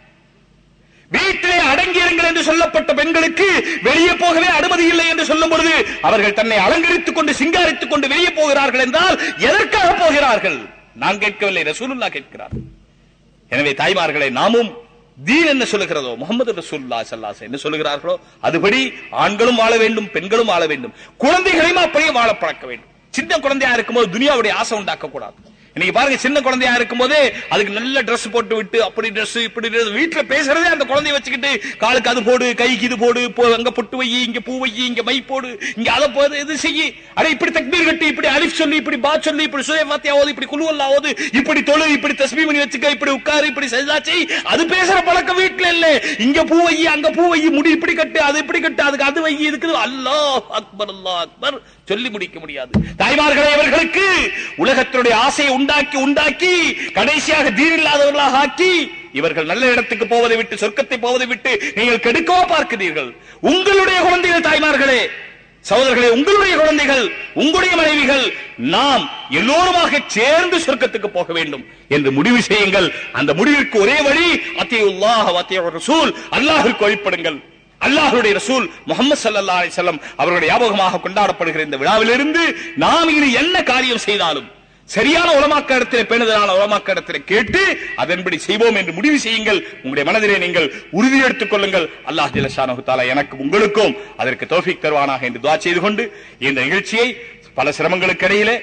வீட்டிலே அடங்கியிருங்கள் என்று சொல்லப்பட்ட பெண்களுக்கு வெளியே போகவே அனுமதி இல்லை என்று சொல்லும் பொழுது அவர்கள் தன்னை அலங்கரித்துக் கொண்டு சிங்காரித்துக் கொண்டு வெளியே போகிறார்கள் என்றால் எதற்காக போகிறார்கள் நான் கேட்கவில்லை ரசூலுல்லா கேட்கிறார் எனவே தாய்மார்களை நாமும் தீன் என்ன சொல்லுகிறதோ முகமது ரசூல்லா சல்லாஸ் என்ன சொல்லுகிறார்களோ அதுபடி ஆண்களும் வாழ வேண்டும் பெண்களும் வாழ வேண்டும் குழந்தைகளையும் அப்படியே வாழ பழக்க வேண்டும் சின்ன குழந்தையா இருக்கும்போது துனியாவுடைய ஆசை உண்டாக்க கூடாது இன்னைக்கு பாருங்க சின்ன குழந்தையா இருக்கும்போதே அதுக்கு நல்ல Dress போட்டு விட்டு அப்படி Dress இப்படி dress, வீட்டுல பேசுறதே அந்த குழந்தைய வச்சுக்கிட்டு காலுக்கு அது போடு கைக்கு இது போடு போ, அங்க பொட்டு வை இங்க பூ வை இங்க மை போடு இங்க அதை போது இது செய்யி அட இப்படி தக்பீர் கட்டி இப்படி அலிஃப் சொல்லி இப்படி பா சொல்லி இப்படி சுயவாத்தியா ஓது இப்படி குழுவல்லா ஓது இப்படி தொழு இப்படி தஸ்மீ பண்ணி வச்சுக்க இப்படி உட்காரு இப்படி செஞ்சா செய் அது பேசுற பழக்கம் வீட்டுல இல்ல இங்க பூ வை அங்க பூ வை முடி இப்படி கட்டு அது இப்படி கட்டு அதுக்கு அது வை இதுக்கு அல்லாஹ் அக்பர் அல்லாஹ் அக்பர் சொல்லி முடிக்க முடியாது தாய்மார்களே அவர்களுக்கு உலகத்தினுடைய ஆசையை உண்டாக்கி உண்டாக்கி கடைசியாக தீன் இல்லாதவர்களாக ஆக்கி இவர்கள் நல்ல இடத்துக்கு போவதை விட்டு சொர்க்கத்தை போவதை விட்டு நீங்கள் கெடுக்கவோ பார்க்கிறீர்கள் உங்களுடைய குழந்தைகள் தாய்மார்களே சகோதரர்களே உங்களுடைய குழந்தைகள் உங்களுடைய மனைவிகள் நாம் எல்லோருமாக சேர்ந்து சொர்க்கத்துக்கு போக வேண்டும் என்று முடிவு செய்யுங்கள் அந்த முடிவிற்கு ஒரே வழி அத்தியுல்லாஹ் அத்திய ரசூல் அல்லாஹிற்கு வழிபடுங்கள் அல்லாஹ்வுடைய ரசூல் முகமது ஸல்லல்லாஹு அலைஹி வஸல்லம் அவர்களுடைய ஞாபகமாக கொண்டாடப்படுகிற இந்த விழாவிலிருந்து நாம் இனி என்ன காரியம் செய்தாலும் சரியான உலமாக்க இடத்திலே பேணுதலான உலமாக்க இடத்திலே கேட்டு அதன்படி செய்வோம் என்று முடிவு செய்யுங்கள் உங்களுடைய மனதிலே நீங்கள் உறுதி எடுத்துக் கொள்ளுங்கள் அல்லாஹ் ஜல்லஷானஹு தஆலா எனக்கு உங்களுக்கும் அதற்கு தௌஃபீக் தருவானாக என்று துஆ செய்து கொண்டு இந்த நிகழ்ச்சியை பல சிரமங்களுக்கு இடையிலே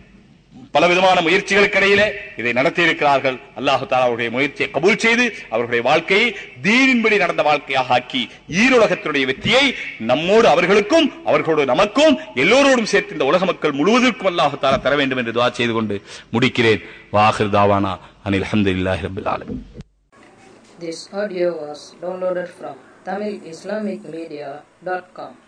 பல விதமான முயற்சிகளுக்கு இடையிலே இதை நடத்தி இருக்கிறார்கள் அல்லாஹு தாலா அவருடைய முயற்சியை கபூல் செய்து அவர்களுடைய வாழ்க்கையை தீனின்படி நடந்த வாழ்க்கையாக ஆக்கி ஈருலகத்தினுடைய வெற்றியை நம்மோடு அவர்களுக்கும் அவர்களோடு நமக்கும் எல்லோரோடும் சேர்த்து இந்த உலக மக்கள் முழுவதற்கும் அல்லாஹு தாலா தர வேண்டும் என்று துவா செய்து கொண்டு முடிக்கிறேன் வாஹிர் தாவானா அனில் அஹமதுல்லாஹி ரபில் ஆலமீன் This audio was downloaded from TamilIslamicMedia.com.